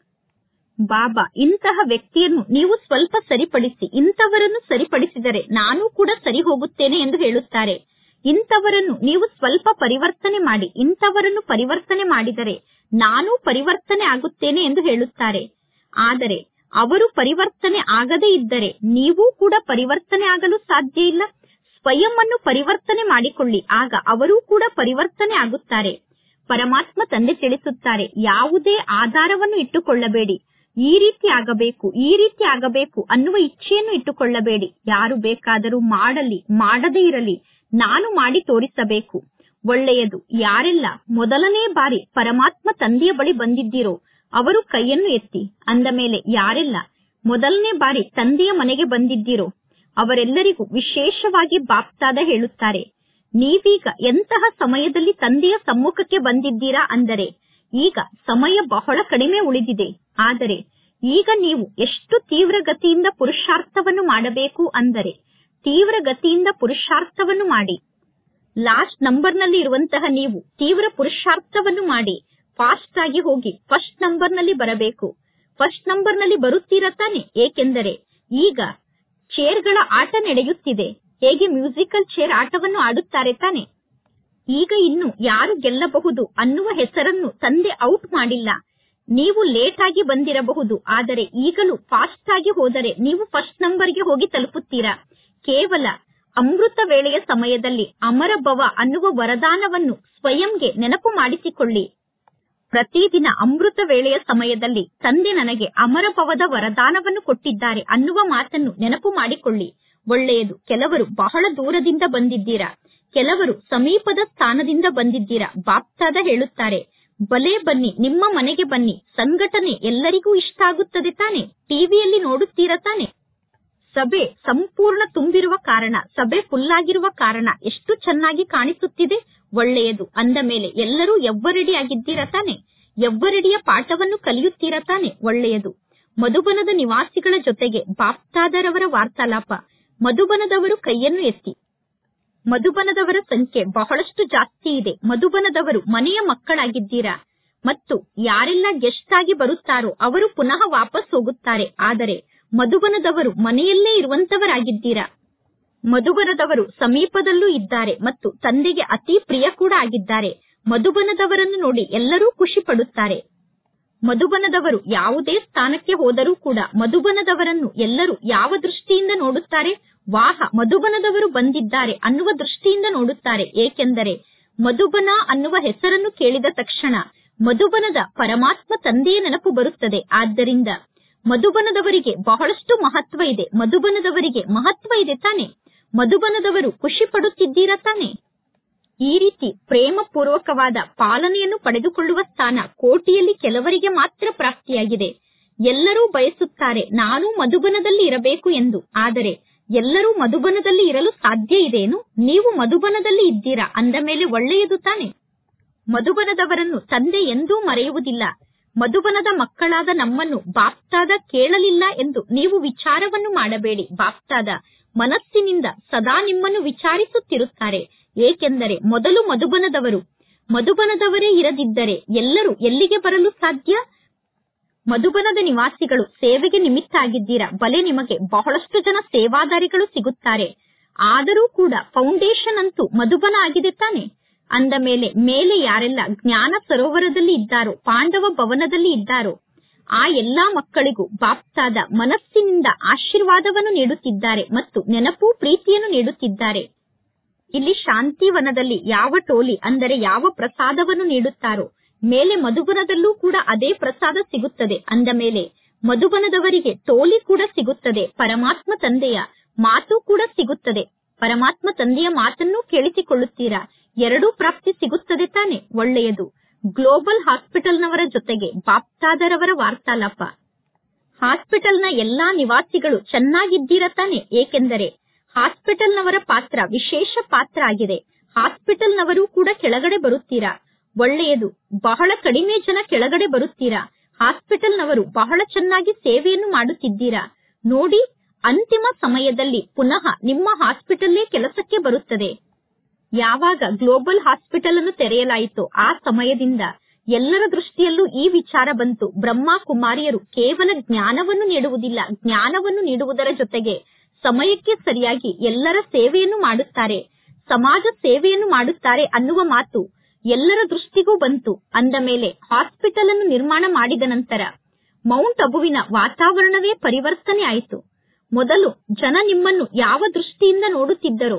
ಬಾಬಾ ಇಂತಹ ವ್ಯಕ್ತಿಯನ್ನು ನೀವು ಸ್ವಲ್ಪ ಸರಿಪಡಿಸಿ ಇಂಥವರನ್ನು ಸರಿಪಡಿಸಿದರೆ ನಾನು ಕೂಡ ಸರಿ ಹೋಗುತ್ತೇನೆ ಎಂದು ಹೇಳುತ್ತಾರೆ ಇಂಥವರನ್ನು ನೀವು ಸ್ವಲ್ಪ ಪರಿವರ್ತನೆ ಮಾಡಿ ಇಂಥವರನ್ನು ಪರಿವರ್ತನೆ ಮಾಡಿದರೆ ನಾನು ಪರಿವರ್ತನೆ ಆಗುತ್ತೇನೆ ಎಂದು ಹೇಳುತ್ತಾರೆ ಆದರೆ ಅವರು ಪರಿವರ್ತನೆ ಆಗದೇ ಇದ್ದರೆ ನೀವು ಕೂಡ ಪರಿವರ್ತನೆ ಆಗಲು ಸಾಧ್ಯ ಇಲ್ಲ ಸ್ವಯಂ ಅನ್ನು ಪರಿವರ್ತನೆ ಮಾಡಿಕೊಳ್ಳಿ ಆಗ ಅವರೂ ಕೂಡ ಪರಿವರ್ತನೆ ಆಗುತ್ತಾರೆ ಪರಮಾತ್ಮ ತಂದೆ ತಿಳಿಸುತ್ತಾರೆ ಯಾವುದೇ ಆಧಾರವನ್ನು ಇಟ್ಟುಕೊಳ್ಳಬೇಡಿ ಈ ರೀತಿ ಆಗಬೇಕು ಈ ರೀತಿ ಆಗಬೇಕು ಅನ್ನುವ ಇಚ್ಛೆಯನ್ನು ಇಟ್ಟುಕೊಳ್ಳಬೇಡಿ ಯಾರು ಬೇಕಾದರೂ ಮಾಡಲಿ ಮಾಡದೇ ಇರಲಿ ನಾನು ಮಾಡಿ ತೋರಿಸಬೇಕು ಒಳ್ಳೆಯದು ಯಾರೆಲ್ಲ ಮೊದಲನೇ ಬಾರಿ ಪರಮಾತ್ಮ ತಂದೆಯ ಬಳಿ ಬಂದಿದ್ದೀರೋ ಅವರು ಕೈಯನ್ನು ಎತ್ತಿ ಅಂದ ಮೇಲೆ ಯಾರೆಲ್ಲ ಮೊದಲನೇ ಬಾರಿ ತಂದೆಯ ಮನೆಗೆ ಬಂದಿದ್ದೀರೋ ಅವರೆಲ್ಲರಿಗೂ ವಿಶೇಷವಾಗಿ ಬಾಪ್ತಾದ ಹೇಳುತ್ತಾರೆ ನೀವೀಗ ಎಂತಹ ಸಮಯದಲ್ಲಿ ತಂದೆಯ ಸಮ್ಮುಖಕ್ಕೆ ಬಂದಿದ್ದೀರಾ ಅಂದರೆ ಈಗ ಸಮಯ ಬಹಳ ಕಡಿಮೆ ಉಳಿದಿದೆ ಆದರೆ ಈಗ ನೀವು ಎಷ್ಟು ತೀವ್ರ ಗತಿಯಿಂದ ಪುರುಷಾರ್ಥವನ್ನು ಮಾಡಬೇಕು ಅಂದರೆ ತೀವ್ರ ಗತಿಯಿಂದ ಪುರುಷಾರ್ಥವನ್ನು ಮಾಡಿ ಲಾಸ್ಟ್ ನಂಬರ್ನಲ್ಲಿ ಇರುವಂತಹ ನೀವು ತೀವ್ರ ಪುರುಷಾರ್ಥವನ್ನು ಮಾಡಿ ಫಾಸ್ಟ್ ಆಗಿ ಹೋಗಿ ಫಸ್ಟ್ ನಂಬರ್ನಲ್ಲಿ ಬರಬೇಕು ಫಸ್ಟ್ ನಂಬರ್ನಲ್ಲಿ ಬರುತ್ತೀರಾ ತಾನೆ ಏಕೆಂದರೆ ಈಗ ಚೇರ್ಗಳ ಆಟ ನಡೆಯುತ್ತಿದೆ ಹೇಗೆ ಮ್ಯೂಸಿಕಲ್ ಚೇರ್ ಆಟವನ್ನು ಆಡುತ್ತಾರೆ ತಾನೆ ಈಗ ಇನ್ನು ಯಾರು ಗೆಲ್ಲಬಹುದು ಅನ್ನುವ ಹೆಸರನ್ನು ತಂದೆ ಔಟ್ ಮಾಡಿಲ್ಲ ನೀವು ಲೇಟ್ ಆಗಿ ಬಂದಿರಬಹುದು ಆದರೆ ಈಗಲೂ ಫಾಸ್ಟ್ ಆಗಿ ಹೋದರೆ ನೀವು ಫಸ್ಟ್ ನಂಬರ್ಗೆ ಹೋಗಿ ತಲುಪುತ್ತೀರಾ ಕೇವಲ ಅಮೃತ ವೇಳೆಯ ಸಮಯದಲ್ಲಿ ಅಮರ ಭವ ಅನ್ನುವ ವರದಾನವನ್ನು ಸ್ವಯಂಗೆ ನೆನಪು ಮಾಡಿಸಿಕೊಳ್ಳಿ ಪ್ರತಿದಿನ ಅಮೃತ ವೇಳೆಯ ಸಮಯದಲ್ಲಿ ತಂದೆ ನನಗೆ ಅಮರ ಭವದ ವರದಾನವನ್ನು ಕೊಟ್ಟಿದ್ದಾರೆ ಅನ್ನುವ ಮಾತನ್ನು ನೆನಪು ಮಾಡಿಕೊಳ್ಳಿ ಒಳ್ಳೆಯದು ಕೆಲವರು ಬಹಳ ದೂರದಿಂದ ಬಂದಿದ್ದೀರಾ ಕೆಲವರು ಸಮೀಪದ ಸ್ಥಾನದಿಂದ ಬಂದಿದ್ದೀರಾ ಬಾಪ್ತಾದ ಹೇಳುತ್ತಾರೆ ಬಲೆ ಬನ್ನಿ ನಿಮ್ಮ ಮನೆಗೆ ಬನ್ನಿ ಸಂಘಟನೆ ಎಲ್ಲರಿಗೂ ಇಷ್ಟ ಆಗುತ್ತದೆ ತಾನೆ ಟಿವಿಯಲ್ಲಿ ನೋಡುತ್ತೀರಾ ತಾನೆ ಸಭೆ ಸಂಪೂರ್ಣ ತುಂಬಿರುವ ಕಾರಣ ಸಭೆ ಫುಲ್ ಆಗಿರುವ ಕಾರಣ ಎಷ್ಟು ಚೆನ್ನಾಗಿ ಕಾಣಿಸುತ್ತಿದೆ ಒಳ್ಳೆಯದು ಅಂದ ಮೇಲೆ ಎಲ್ಲರೂ ಎವ್ವರೆಡಿ ಆಗಿದ್ದೀರಾ ತಾನೆ ಎವ್ವರೆಡಿಯ ಪಾಠವನ್ನು ಕಲಿಯುತ್ತೀರಾ ತಾನೆ ಒಳ್ಳೆಯದು ಮಧುಬನದ ನಿವಾಸಿಗಳ ಜೊತೆಗೆ ಬಾಪ್ತಾದರವರ ವಾರ್ತಾಲಾಪ ಮಧುಬನದವರು ಕೈಯನ್ನು ಎತ್ತಿ ಮಧುಬನದವರ ಸಂಖ್ಯೆ ಬಹಳಷ್ಟು ಜಾಸ್ತಿ ಇದೆ ಮಧುಬನದವರು ಮನೆಯ ಮಕ್ಕಳಾಗಿದ್ದೀರಾ ಮತ್ತು ಯಾರೆಲ್ಲ ಗೆಸ್ಟ್ ಆಗಿ ಬರುತ್ತಾರೋ ಅವರು ಪುನಃ ವಾಪಸ್ ಹೋಗುತ್ತಾರೆ ಆದರೆ ಮಧುಬನದವರು ಮನೆಯಲ್ಲೇ ಇರುವಂತವರಾಗಿದ್ದೀರಾ ಮಧುಬನದವರು ಸಮೀಪದಲ್ಲೂ ಇದ್ದಾರೆ ಮತ್ತು ತಂದೆಗೆ ಅತಿ ಪ್ರಿಯ ಕೂಡ ಆಗಿದ್ದಾರೆ ಮಧುಬನದವರನ್ನು ನೋಡಿ ಎಲ್ಲರೂ ಖುಷಿ ಪಡುತ್ತಾರೆ ಮಧುಬನದವರು ಯಾವುದೇ ಸ್ಥಾನಕ್ಕೆ ಹೋದರೂ ಕೂಡ ಮಧುಬನದವರನ್ನು ಎಲ್ಲರೂ ಯಾವ ದೃಷ್ಟಿಯಿಂದ ನೋಡುತ್ತಾರೆ ವಾಹ ಮಧುಬನದವರು ಬಂದಿದ್ದಾರೆ ಅನ್ನುವ ದೃಷ್ಟಿಯಿಂದ ನೋಡುತ್ತಾರೆ ಏಕೆಂದರೆ ಮಧುಬನ ಅನ್ನುವ ಹೆಸರನ್ನು ಕೇಳಿದ ತಕ್ಷಣ ಮಧುಬನದ ಪರಮಾತ್ಮ ತಂದೆಯ ನೆನಪು ಬರುತ್ತದೆ ಆದ್ದರಿಂದ ಮಧುಬನದವರಿಗೆ ಬಹಳಷ್ಟು ಮಹತ್ವ ಇದೆ ಮಧುಬನದವರಿಗೆ ಮಹತ್ವ ಇದೆ ತಾನೆ ಮಧುಬನದವರು ಖುಷಿ ಪಡುತ್ತಿದ್ದೀರಾ ತಾನೆ ಈ ರೀತಿ ಪ್ರೇಮ ಪೂರ್ವಕವಾದ ಪಾಲನೆಯನ್ನು ಪಡೆದುಕೊಳ್ಳುವ ಸ್ಥಾನ ಕೋಟಿಯಲ್ಲಿ ಕೆಲವರಿಗೆ ಮಾತ್ರ ಪ್ರಾಪ್ತಿಯಾಗಿದೆ ಎಲ್ಲರೂ ಬಯಸುತ್ತಾರೆ ನಾನು ಮಧುಬನದಲ್ಲಿ ಇರಬೇಕು ಎಂದು ಆದರೆ ಎಲ್ಲರೂ ಮಧುಬನದಲ್ಲಿ ಇರಲು ಸಾಧ್ಯ ಇದೆಯೇನು ನೀವು ಮಧುಬನದಲ್ಲಿ ಇದ್ದೀರಾ ಅಂದ ಮೇಲೆ ಒಳ್ಳೆಯದು ತಾನೆ ಮಧುಬನದವರನ್ನು ತಂದೆ ಎಂದೂ ಮರೆಯುವುದಿಲ್ಲ ಮಧುಬನದ ಮಕ್ಕಳಾದ ನಮ್ಮನ್ನು ಬಾಪ್ತಾದ ಕೇಳಲಿಲ್ಲ ಎಂದು ನೀವು ವಿಚಾರವನ್ನು ಮಾಡಬೇಡಿ ಬಾಪ್ತಾದ ಮನಸ್ಸಿನಿಂದ ಸದಾ ನಿಮ್ಮನ್ನು ವಿಚಾರಿಸುತ್ತಿರುತ್ತಾರೆ ಏಕೆಂದರೆ ಮೊದಲು ಮಧುಬನದವರು ಮಧುಬನದವರೇ ಇರದಿದ್ದರೆ ಎಲ್ಲರೂ ಎಲ್ಲಿಗೆ ಬರಲು ಸಾಧ್ಯ ಮಧುಬನದ ನಿವಾಸಿಗಳು ಸೇವೆಗೆ ನಿಮಿತ್ತ ಆಗಿದ್ದೀರಾ ಬಲೆ ನಿಮಗೆ ಬಹಳಷ್ಟು ಜನ ಸೇವಾದಾರಿಗಳು ಸಿಗುತ್ತಾರೆ ಆದರೂ ಕೂಡ ಫೌಂಡೇಶನ್ ಅಂತೂ ಮಧುಬನ ಆಗಿದೆ ತಾನೆ ಅಂದ ಮೇಲೆ ಮೇಲೆ ಯಾರೆಲ್ಲ ಜ್ಞಾನ ಸರೋವರದಲ್ಲಿ ಇದ್ದಾರೋ ಪಾಂಡವ ಭವನದಲ್ಲಿ ಇದ್ದಾರೋ ಆ ಎಲ್ಲಾ ಮಕ್ಕಳಿಗೂ ಬಾಪ್ತಾದ ಮನಸ್ಸಿನಿಂದ ಆಶೀರ್ವಾದವನ್ನು ನೀಡುತ್ತಿದ್ದಾರೆ ಮತ್ತು ನೆನಪು ಪ್ರೀತಿಯನ್ನು ನೀಡುತ್ತಿದ್ದಾರೆ ಇಲ್ಲಿ ಶಾಂತಿವನದಲ್ಲಿ ಯಾವ ಟೋಲಿ ಅಂದರೆ ಯಾವ ಪ್ರಸಾದವನ್ನು ನೀಡುತ್ತಾರೋ ಮೇಲೆ ಮಧುಬನದಲ್ಲೂ ಕೂಡ ಅದೇ ಪ್ರಸಾದ ಸಿಗುತ್ತದೆ ಅಂದ ಮೇಲೆ ಮಧುಬನದವರಿಗೆ ಟೋಲಿ ಕೂಡ ಸಿಗುತ್ತದೆ ಪರಮಾತ್ಮ ತಂದೆಯ ಮಾತು ಕೂಡ ಸಿಗುತ್ತದೆ ಪರಮಾತ್ಮ ತಂದೆಯ ಮಾತನ್ನು ಕೇಳಿಸಿಕೊಳ್ಳುತ್ತೀರಾ ಎರಡೂ ಪ್ರಾಪ್ತಿ ಸಿಗುತ್ತದೆ ತಾನೆ ಒಳ್ಳೆಯದು ಗ್ಲೋಬಲ್ ಹಾಸ್ಪಿಟಲ್ನವರ ಜೊತೆಗೆ ಬಾಪ್ತಾದರವರ ವಾರ್ತಾಲಾಪ ಹಾಸ್ಪಿಟಲ್ನ ಎಲ್ಲಾ ನಿವಾಸಿಗಳು ಚೆನ್ನಾಗಿದ್ದೀರಾ ತಾನೆ ಏಕೆಂದರೆ ಹಾಸ್ಪಿಟಲ್ನವರ ಪಾತ್ರ ವಿಶೇಷ ಪಾತ್ರ ಆಗಿದೆ ಹಾಸ್ಪಿಟಲ್ನವರು ಕೂಡ ಕೆಳಗಡೆ ಬರುತ್ತೀರಾ ಒಳ್ಳೆಯದು ಬಹಳ ಕಡಿಮೆ ಜನ ಕೆಳಗಡೆ ಬರುತ್ತೀರಾ ಹಾಸ್ಪಿಟಲ್ನವರು ಬಹಳ ಚೆನ್ನಾಗಿ ಸೇವೆಯನ್ನು ಮಾಡುತ್ತಿದ್ದೀರಾ ನೋಡಿ ಅಂತಿಮ ಸಮಯದಲ್ಲಿ ಪುನಃ ನಿಮ್ಮ ಹಾಸ್ಪಿಟಲ್ಲೇ ಕೆಲಸಕ್ಕೆ ಬರುತ್ತದೆ ಯಾವಾಗ ಗ್ಲೋಬಲ್ ಹಾಸ್ಪಿಟಲ್ ಅನ್ನು ತೆರೆಯಲಾಯಿತೋ ಆ ಸಮಯದಿಂದ ಎಲ್ಲರ ದೃಷ್ಟಿಯಲ್ಲೂ ಈ ವಿಚಾರ ಬಂತು ಬ್ರಹ್ಮ ಕುಮಾರಿಯರು ಕೇವಲ ಜ್ಞಾನವನ್ನು ನೀಡುವುದಿಲ್ಲ ಜ್ಞಾನವನ್ನು ನೀಡುವುದರ ಜೊತೆಗೆ ಸಮಯಕ್ಕೆ ಸರಿಯಾಗಿ ಎಲ್ಲರ ಸೇವೆಯನ್ನು ಮಾಡುತ್ತಾರೆ ಸಮಾಜ ಸೇವೆಯನ್ನು ಮಾಡುತ್ತಾರೆ ಅನ್ನುವ ಮಾತು ಎಲ್ಲರ ದೃಷ್ಟಿಗೂ ಬಂತು ಅಂದ ಮೇಲೆ ಹಾಸ್ಪಿಟಲ್ ಅನ್ನು ನಿರ್ಮಾಣ ಮಾಡಿದ ನಂತರ ಮೌಂಟ್ ಅಬುವಿನ ವಾತಾವರಣವೇ ಪರಿವರ್ತನೆ ಆಯಿತು ಮೊದಲು ಜನ ನಿಮ್ಮನ್ನು ಯಾವ ದೃಷ್ಟಿಯಿಂದ ನೋಡುತ್ತಿದ್ದರೋ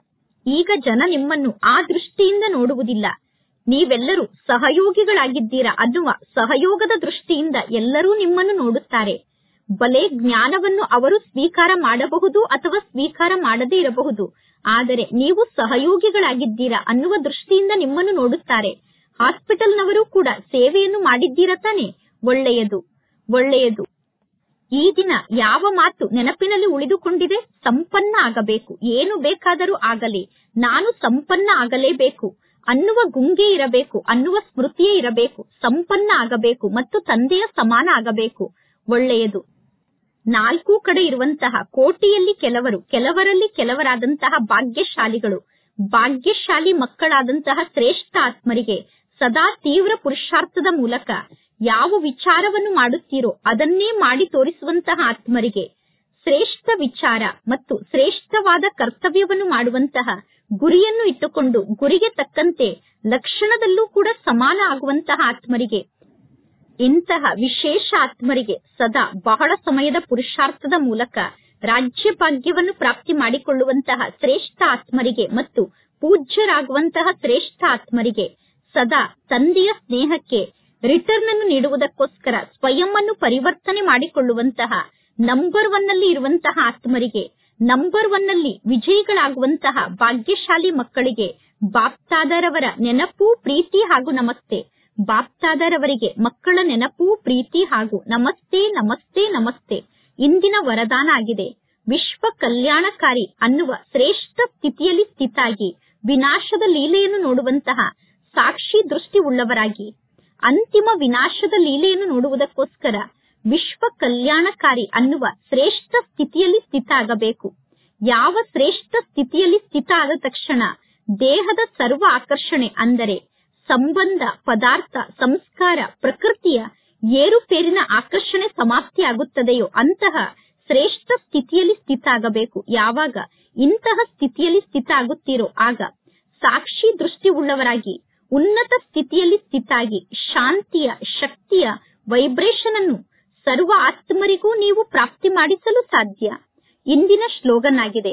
ಈಗ ಜನ ನಿಮ್ಮನ್ನು ಆ ದೃಷ್ಟಿಯಿಂದ ನೋಡುವುದಿಲ್ಲ ನೀವೆಲ್ಲರೂ ಸಹಯೋಗಿಗಳಾಗಿದ್ದೀರಾ ಅನ್ನುವ ಸಹಯೋಗದ ದೃಷ್ಟಿಯಿಂದ ಎಲ್ಲರೂ ನಿಮ್ಮನ್ನು ನೋಡುತ್ತಾರೆ ಬಲೆ ಜ್ಞಾನವನ್ನು ಅವರು ಸ್ವೀಕಾರ ಮಾಡಬಹುದು ಅಥವಾ ಸ್ವೀಕಾರ ಮಾಡದೇ ಇರಬಹುದು ಆದರೆ ನೀವು ಸಹಯೋಗಿಗಳಾಗಿದ್ದೀರಾ ಅನ್ನುವ ದೃಷ್ಟಿಯಿಂದ ನಿಮ್ಮನ್ನು ನೋಡುತ್ತಾರೆ ಹಾಸ್ಪಿಟಲ್ನವರು ಕೂಡ ಸೇವೆಯನ್ನು ಮಾಡಿದ್ದೀರಾ ತಾನೆ ಒಳ್ಳೆಯದು ಒಳ್ಳೆಯದು ಈ ದಿನ ಯಾವ ಮಾತು ನೆನಪಿನಲ್ಲಿ ಉಳಿದುಕೊಂಡಿದೆ ಸಂಪನ್ನ ಆಗಬೇಕು ಏನು ಬೇಕಾದರೂ ಆಗಲಿ ನಾನು ಸಂಪನ್ನ ಆಗಲೇಬೇಕು ಅನ್ನುವ ಗುಂಗೆ ಇರಬೇಕು ಅನ್ನುವ ಸ್ಮೃತಿಯೇ ಇರಬೇಕು ಸಂಪನ್ನ ಆಗಬೇಕು ಮತ್ತು ತಂದೆಯ ಸಮಾನ ಆಗಬೇಕು ಒಳ್ಳೆಯದು ನಾಲ್ಕು ಕಡೆ ಇರುವಂತಹ ಕೋಟಿಯಲ್ಲಿ ಕೆಲವರು ಕೆಲವರಲ್ಲಿ ಕೆಲವರಾದಂತಹ ಭಾಗ್ಯಶಾಲಿಗಳು ಭಾಗ್ಯಶಾಲಿ ಮಕ್ಕಳಾದಂತಹ ಶ್ರೇಷ್ಠ ಆತ್ಮರಿಗೆ ಸದಾ ತೀವ್ರ ಪುರುಷಾರ್ಥದ ಮೂಲಕ ಯಾವ ವಿಚಾರವನ್ನು ಮಾಡುತ್ತೀರೋ ಅದನ್ನೇ ಮಾಡಿ ತೋರಿಸುವಂತಹ ಆತ್ಮರಿಗೆ ಶ್ರೇಷ್ಠ ವಿಚಾರ ಮತ್ತು ಶ್ರೇಷ್ಠವಾದ ಕರ್ತವ್ಯವನ್ನು ಮಾಡುವಂತಹ ಗುರಿಯನ್ನು ಇಟ್ಟುಕೊಂಡು ಗುರಿಗೆ ತಕ್ಕಂತೆ ಲಕ್ಷಣದಲ್ಲೂ ಕೂಡ ಸಮಾನ ಆಗುವಂತಹ ಆತ್ಮರಿಗೆ ಇಂತಹ ವಿಶೇಷ ಆತ್ಮರಿಗೆ ಸದಾ ಬಹಳ ಸಮಯದ ಪುರುಷಾರ್ಥದ ಮೂಲಕ ರಾಜ್ಯ ಭಾಗ್ಯವನ್ನು ಪ್ರಾಪ್ತಿ ಮಾಡಿಕೊಳ್ಳುವಂತಹ ಶ್ರೇಷ್ಠ ಆತ್ಮರಿಗೆ ಮತ್ತು ಪೂಜ್ಯರಾಗುವಂತಹ ಶ್ರೇಷ್ಠ ಆತ್ಮರಿಗೆ ಸದಾ ತಂದೆಯ ಸ್ನೇಹಕ್ಕೆ ರಿಟರ್ನ್ ಅನ್ನು ನೀಡುವುದಕ್ಕೋಸ್ಕರ ಸ್ವಯಂ ಅನ್ನು ಪರಿವರ್ತನೆ ಮಾಡಿಕೊಳ್ಳುವಂತಹ ನಂಬರ್ ಒನ್ ನಲ್ಲಿ ಇರುವಂತಹ ಆತ್ಮರಿಗೆ ನಂಬರ್ ಒನ್ ನಲ್ಲಿ ವಿಜಯಿಗಳಾಗುವಂತಹ ಭಾಗ್ಯಶಾಲಿ ಮಕ್ಕಳಿಗೆ ಬಾಪ್ತಾದರವರ ನೆನಪು ಪ್ರೀತಿ ಹಾಗೂ ನಮಸ್ತೆ ಬಾಪ್ತಾದರವರಿಗೆ ಮಕ್ಕಳ ನೆನಪು ಪ್ರೀತಿ ಹಾಗೂ ನಮಸ್ತೆ ನಮಸ್ತೆ ನಮಸ್ತೆ ಇಂದಿನ ವರದಾನ ಆಗಿದೆ ವಿಶ್ವ ಕಲ್ಯಾಣಕಾರಿ ಅನ್ನುವ ಶ್ರೇಷ್ಠ ಸ್ಥಿತಿಯಲ್ಲಿ ಸ್ಥಿತಾಗಿ ವಿನಾಶದ ಲೀಲೆಯನ್ನು ನೋಡುವಂತಹ ಸಾಕ್ಷಿ ದೃಷ್ಟಿ ಉಳ್ಳವರಾಗಿ ಅಂತಿಮ ವಿನಾಶದ ಲೀಲೆಯನ್ನು ನೋಡುವುದಕ್ಕೋಸ್ಕರ ವಿಶ್ವ ಕಲ್ಯಾಣಕಾರಿ ಅನ್ನುವ ಶ್ರೇಷ್ಠ ಸ್ಥಿತಿಯಲ್ಲಿ ಸ್ಥಿತ ಆಗಬೇಕು ಯಾವ ಶ್ರೇಷ್ಠ ಸ್ಥಿತಿಯಲ್ಲಿ ಸ್ಥಿತ ಆದ ತಕ್ಷಣ ದೇಹದ ಸರ್ವ ಆಕರ್ಷಣೆ ಅಂದರೆ ಸಂಬಂಧ ಪದಾರ್ಥ ಸಂಸ್ಕಾರ ಪ್ರಕೃತಿಯ ಏರುಪೇರಿನ ಆಕರ್ಷಣೆ ಸಮಾಪ್ತಿಯಾಗುತ್ತದೆಯೋ ಅಂತಹ ಶ್ರೇಷ್ಠ ಸ್ಥಿತಿಯಲ್ಲಿ ಸ್ಥಿತ ಆಗಬೇಕು ಯಾವಾಗ ಇಂತಹ ಸ್ಥಿತಿಯಲ್ಲಿ ಸ್ಥಿತ ಆಗುತ್ತೀರೋ ಆಗ ಸಾಕ್ಷಿ ದೃಷ್ಟಿ ಉಳ್ಳವರಾಗಿ ಉನ್ನತ ಸ್ಥಿತಿಯಲ್ಲಿ ಸ್ಥಿತಾಗಿ ಶಾಂತಿಯ ಶಕ್ತಿಯ ವೈಬ್ರೇಷನ್ ಅನ್ನು ಸರ್ವ ಆತ್ಮರಿಗೂ ನೀವು ಪ್ರಾಪ್ತಿ ಮಾಡಿಸಲು ಸಾಧ್ಯ ಇಂದಿನ ಸ್ಲೋಗನ್ ಆಗಿದೆ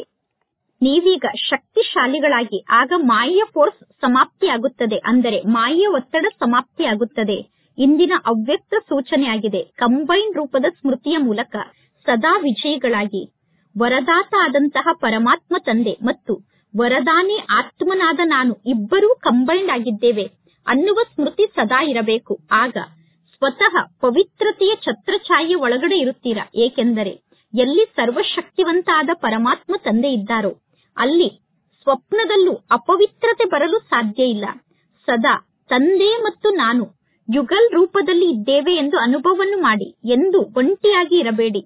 ನೀವೀಗ ಶಕ್ತಿಶಾಲಿಗಳಾಗಿ ಆಗ ಮಾಯೆಯ ಫೋರ್ಸ್ ಸಮಾಪ್ತಿಯಾಗುತ್ತದೆ ಅಂದರೆ ಮಾಯೆಯ ಒತ್ತಡ ಸಮಾಪ್ತಿಯಾಗುತ್ತದೆ ಇಂದಿನ ಅವ್ಯಕ್ತ ಸೂಚನೆಯಾಗಿದೆ ಕಂಬೈನ್ ರೂಪದ ಸ್ಮೃತಿಯ ಮೂಲಕ ಸದಾ ವಿಜಯಿಗಳಾಗಿ ವರದಾತ ಆದಂತಹ ಪರಮಾತ್ಮ ತಂದೆ ಮತ್ತು ವರದಾನಿ ಆತ್ಮನಾದ ನಾನು ಇಬ್ಬರೂ ಕಂಬೈಂಡ್ ಆಗಿದ್ದೇವೆ ಅನ್ನುವ ಸ್ಮೃತಿ ಸದಾ ಇರಬೇಕು ಆಗ ಸ್ವತಃ ಪವಿತ್ರತೆಯ ಛತ್ರಛಾಯೆಯ ಒಳಗಡೆ ಇರುತ್ತೀರಾ ಏಕೆಂದರೆ ಎಲ್ಲಿ ಸರ್ವಶಕ್ತಿವಂತ ಆದ ಪರಮಾತ್ಮ ತಂದೆ ಇದ್ದಾರೋ ಅಲ್ಲಿ ಸ್ವಪ್ನದಲ್ಲೂ ಅಪವಿತ್ರತೆ ಬರಲು ಸಾಧ್ಯ ಇಲ್ಲ ಸದಾ ತಂದೆ ಮತ್ತು ನಾನು ಯುಗಲ್ ರೂಪದಲ್ಲಿ ಇದ್ದೇವೆ ಎಂದು ಅನುಭವವನ್ನು ಮಾಡಿ ಎಂದು ಒಂಟಿಯಾಗಿ ಇರಬೇಡಿ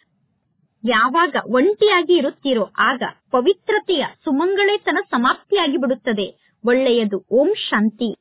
ಯಾವಾಗ ಒಂಟಿಯಾಗಿ ಇರುತ್ತೀರೋ ಆಗ ಪವಿತ್ರತೆಯ ಸುಮಂಗಳೇತನ ಸಮಾಪ್ತಿಯಾಗಿ ಬಿಡುತ್ತದೆ ಒಳ್ಳೆಯದು ಓಂ ಶಾಂತಿ